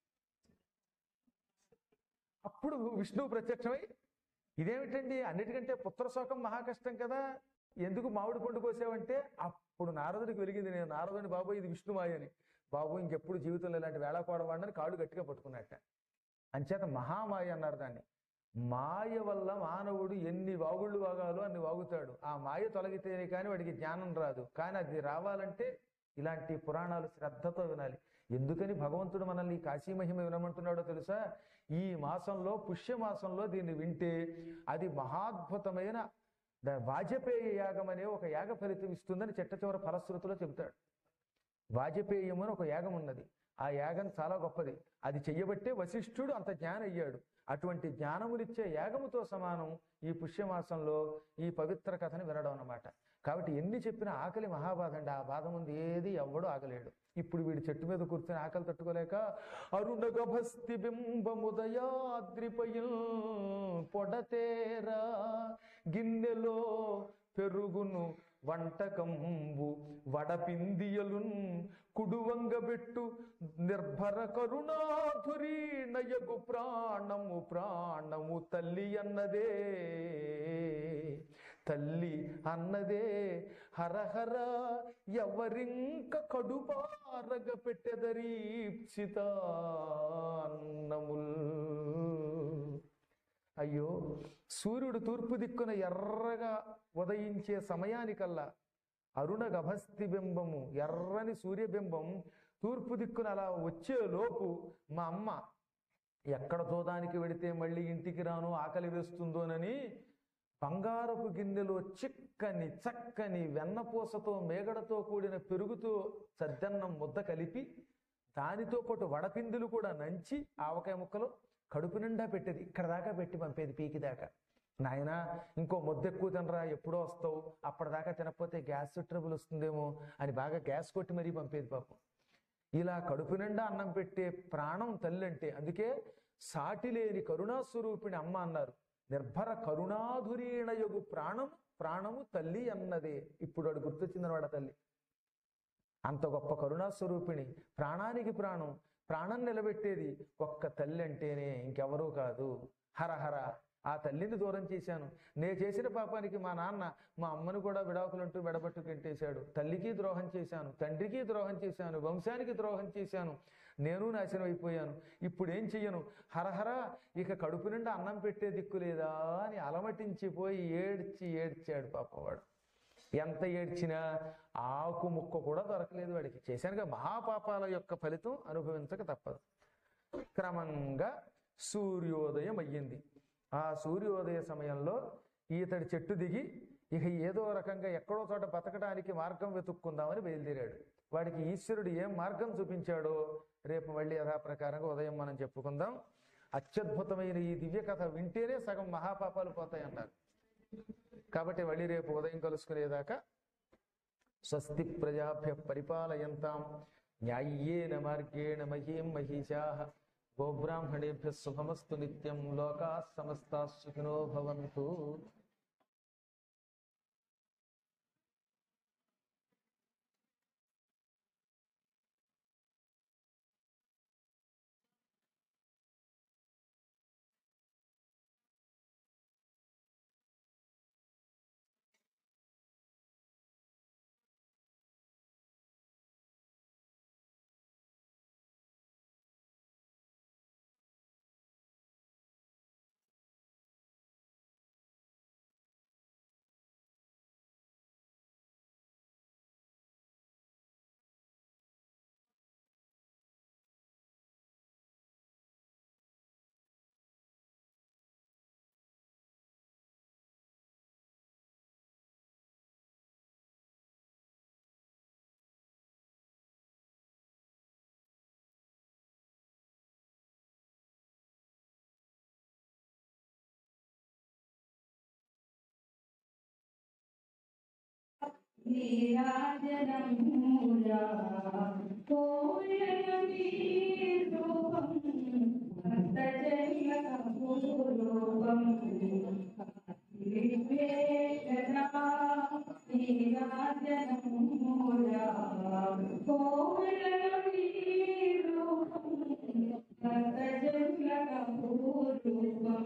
అప్పుడు విష్ణువు ప్రత్యక్షమై ఇదేమిటండి అన్నిటికంటే పుత్రశోకం మహా కష్టం కదా ఎందుకు మామిడి పండు కోసావంటే అప్పుడు నారదుడికి వెలిగింది నేను నారదుని బాబు ఇది విష్ణుమాయ అని బాబు ఇంకెప్పుడు జీవితంలో ఇలాంటి వేళాకోడవాడని కాళ్ళు గట్టిగా పట్టుకున్నట్ట అంచేత మహామాయ అన్నారు దాన్ని మాయ వల్ల మానవుడు ఎన్ని వాగుళ్ళు వాగాలో అన్ని వాగుతాడు ఆ మాయ తొలగితేనే కానీ వాడికి జ్ఞానం రాదు కానీ అది రావాలంటే ఇలాంటి పురాణాలు శ్రద్ధతో వినాలి ఎందుకని భగవంతుడు మనల్ని ఈ కాశీ మహిమ వినమంటున్నాడో తెలుసా ఈ మాసంలో పుష్య మాసంలో దీన్ని వింటే అది మహాద్భుతమైన ద- వాజపేయ యాగం అనే ఒక యాగ ఫలితం ఇస్తుందని చెట్ట చివర ఫలశ్రుతిలో చెబుతాడు వాజపేయం అని ఒక యాగం ఉన్నది ఆ యాగం చాలా గొప్పది అది చెయ్యబట్టే వశిష్ఠుడు అంత జ్ఞానం అయ్యాడు అటువంటి జ్ఞానమునిచ్చే యాగముతో సమానం ఈ పుష్యమాసంలో ఈ పవిత్ర కథని వినడం అన్నమాట కాబట్టి ఎన్ని చెప్పినా ఆకలి మహాబాధ అండి ఆ బాధ ముందు ఏది ఎవ్వడూ ఆగలేడు ఇప్పుడు వీడి చెట్టు మీద కూర్చొని ఆకలి తట్టుకోలేక అరుణ గభస్తి బింబముదయాద్రిపయుల్ పొడతేరా గిన్నెలో పెరుగును వంటకంబు వడపిందియలున్ కుడువంగబెట్టు నిర్భర కరుణాధురీణయగు ప్రాణము ప్రాణము తల్లి అన్నదే తల్లి అన్నదే హరహర ఎవరింక కడుపారగ పెట్టెదరీప్సిత అన్నముల్ అయ్యో సూర్యుడు తూర్పు దిక్కున ఎర్రగా ఉదయించే సమయానికల్లా అరుణ గభస్తి బింబము ఎర్రని సూర్యబింబం తూర్పు దిక్కున అలా వచ్చే లోపు మా అమ్మ ఎక్కడ చూదానికి వెడితే మళ్ళీ ఇంటికి రాను ఆకలి వేస్తుందోనని బంగారపు గిన్నెలో చిక్కని చక్కని వెన్నపూసతో మేగడతో కూడిన పెరుగుతో సద్దన్నం ముద్ద కలిపి దానితో పాటు వడపిందులు కూడా నంచి ఆవకాయ ముక్కలు కడుపు నిండా పెట్టేది ఇక్కడ దాకా పెట్టి పంపేది పీకి దాకా నాయనా ఇంకో ముద్ద ఎక్కువ తినరా ఎప్పుడో వస్తావు అప్పటిదాకా తినకపోతే గ్యాస్ ట్రబుల్ వస్తుందేమో అని బాగా గ్యాస్ కొట్టి మరీ పంపేది పాపం ఇలా కడుపు నిండా అన్నం పెట్టే ప్రాణం తల్లి అంటే అందుకే సాటి లేని కరుణాస్వరూపిణి అమ్మ అన్నారు నిర్భర కరుణాధురీణయగు ప్రాణం ప్రాణము తల్లి అన్నదే ఇప్పుడు వాడు గుర్తొచ్చింది వాడ తల్లి అంత గొప్ప కరుణాస్వరూపిణి ప్రాణానికి ప్రాణం ప్రాణం నిలబెట్టేది ఒక్క తల్లి అంటేనే ఇంకెవరూ కాదు హరహర ఆ తల్లిని దూరం చేశాను నే చేసిన పాపానికి మా నాన్న మా అమ్మను కూడా విడాకులంటూ విడబట్టు కెంటేశాడు తల్లికి ద్రోహం చేశాను తండ్రికి ద్రోహం చేశాను వంశానికి ద్రోహం చేశాను నేను నాశనం అయిపోయాను ఇప్పుడు ఏం చెయ్యను హరహర ఇక కడుపు నిండా అన్నం పెట్టే దిక్కు లేదా అని అలమటించిపోయి ఏడ్చి ఏడ్చాడు పాపవాడు ఎంత ఏడ్చినా ఆకు ముక్క కూడా దొరకలేదు వాడికి చేశానుగా మహాపాపాల యొక్క ఫలితం అనుభవించక తప్పదు క్రమంగా సూర్యోదయం అయ్యింది ఆ సూర్యోదయ సమయంలో ఈతడి చెట్టు దిగి ఇక ఏదో రకంగా ఎక్కడో చోట బతకడానికి మార్గం వెతుక్కుందామని బయలుదేరాడు వాడికి ఈశ్వరుడు ఏం మార్గం చూపించాడో రేపు మళ్ళీ యథాప్రకారంగా ఉదయం మనం చెప్పుకుందాం అత్యద్భుతమైన ఈ దివ్య కథ వింటేనే సగం మహాపాపాలు పోతాయి అన్నారు కాబట్టి మళ్ళీ రేపు ఉదయం కలుసుకునేదాకా స్వస్తి ప్రజాభ్య పరిపాలయంతాం న్యాయ్యేన మార్గేణ మహీం మహిషా గోబ్రాహ్మణేభ్య శుభమస్తు నిత్యం లోకా సమస్తా సుఖినో భవంతు నీరాజనములా కోయలీ రూపం భక్తజనకపూరూపం వివేకనా నీరాజనములా కోయలీ రూపం భక్తజనకపూరూపం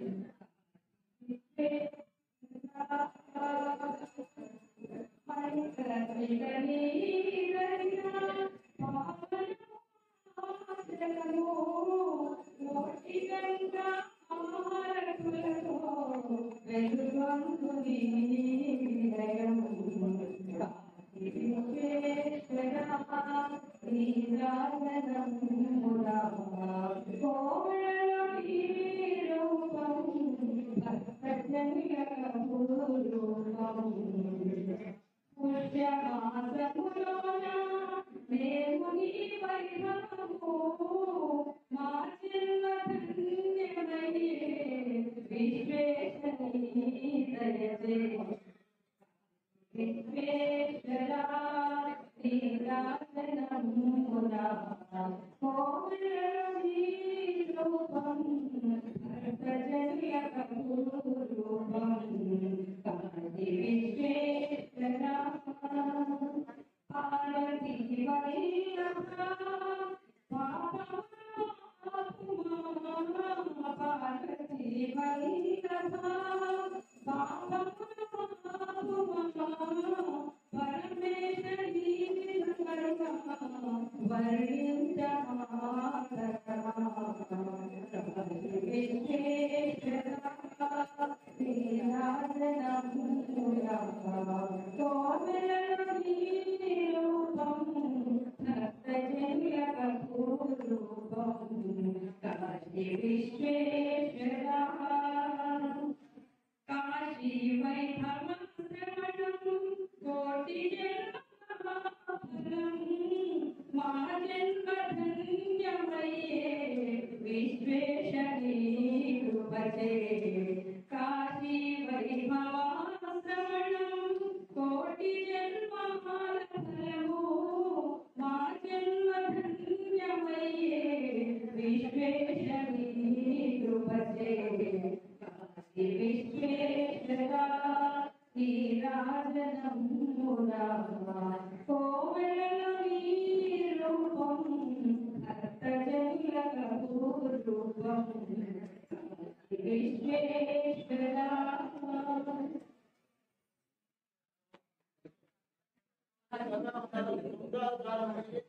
కాశీ వైభవం కోటి జన్మఫలం మా జన్మ ధన్యమయ్యే విశ్వేశీరుపతే కాశీ వైభవాశ్రవణం కోటి జన్మఫల ఫలము మా జన్మ ధన్యమయ్యే విశ్వేశీరుపతే కాశీ విశ్వేశ్వరా నీరాజనమురా కోవెలలో నీ రూపం అర్థజనులకూరూపం విశ్వేశ్వరా శబ్దాధారమై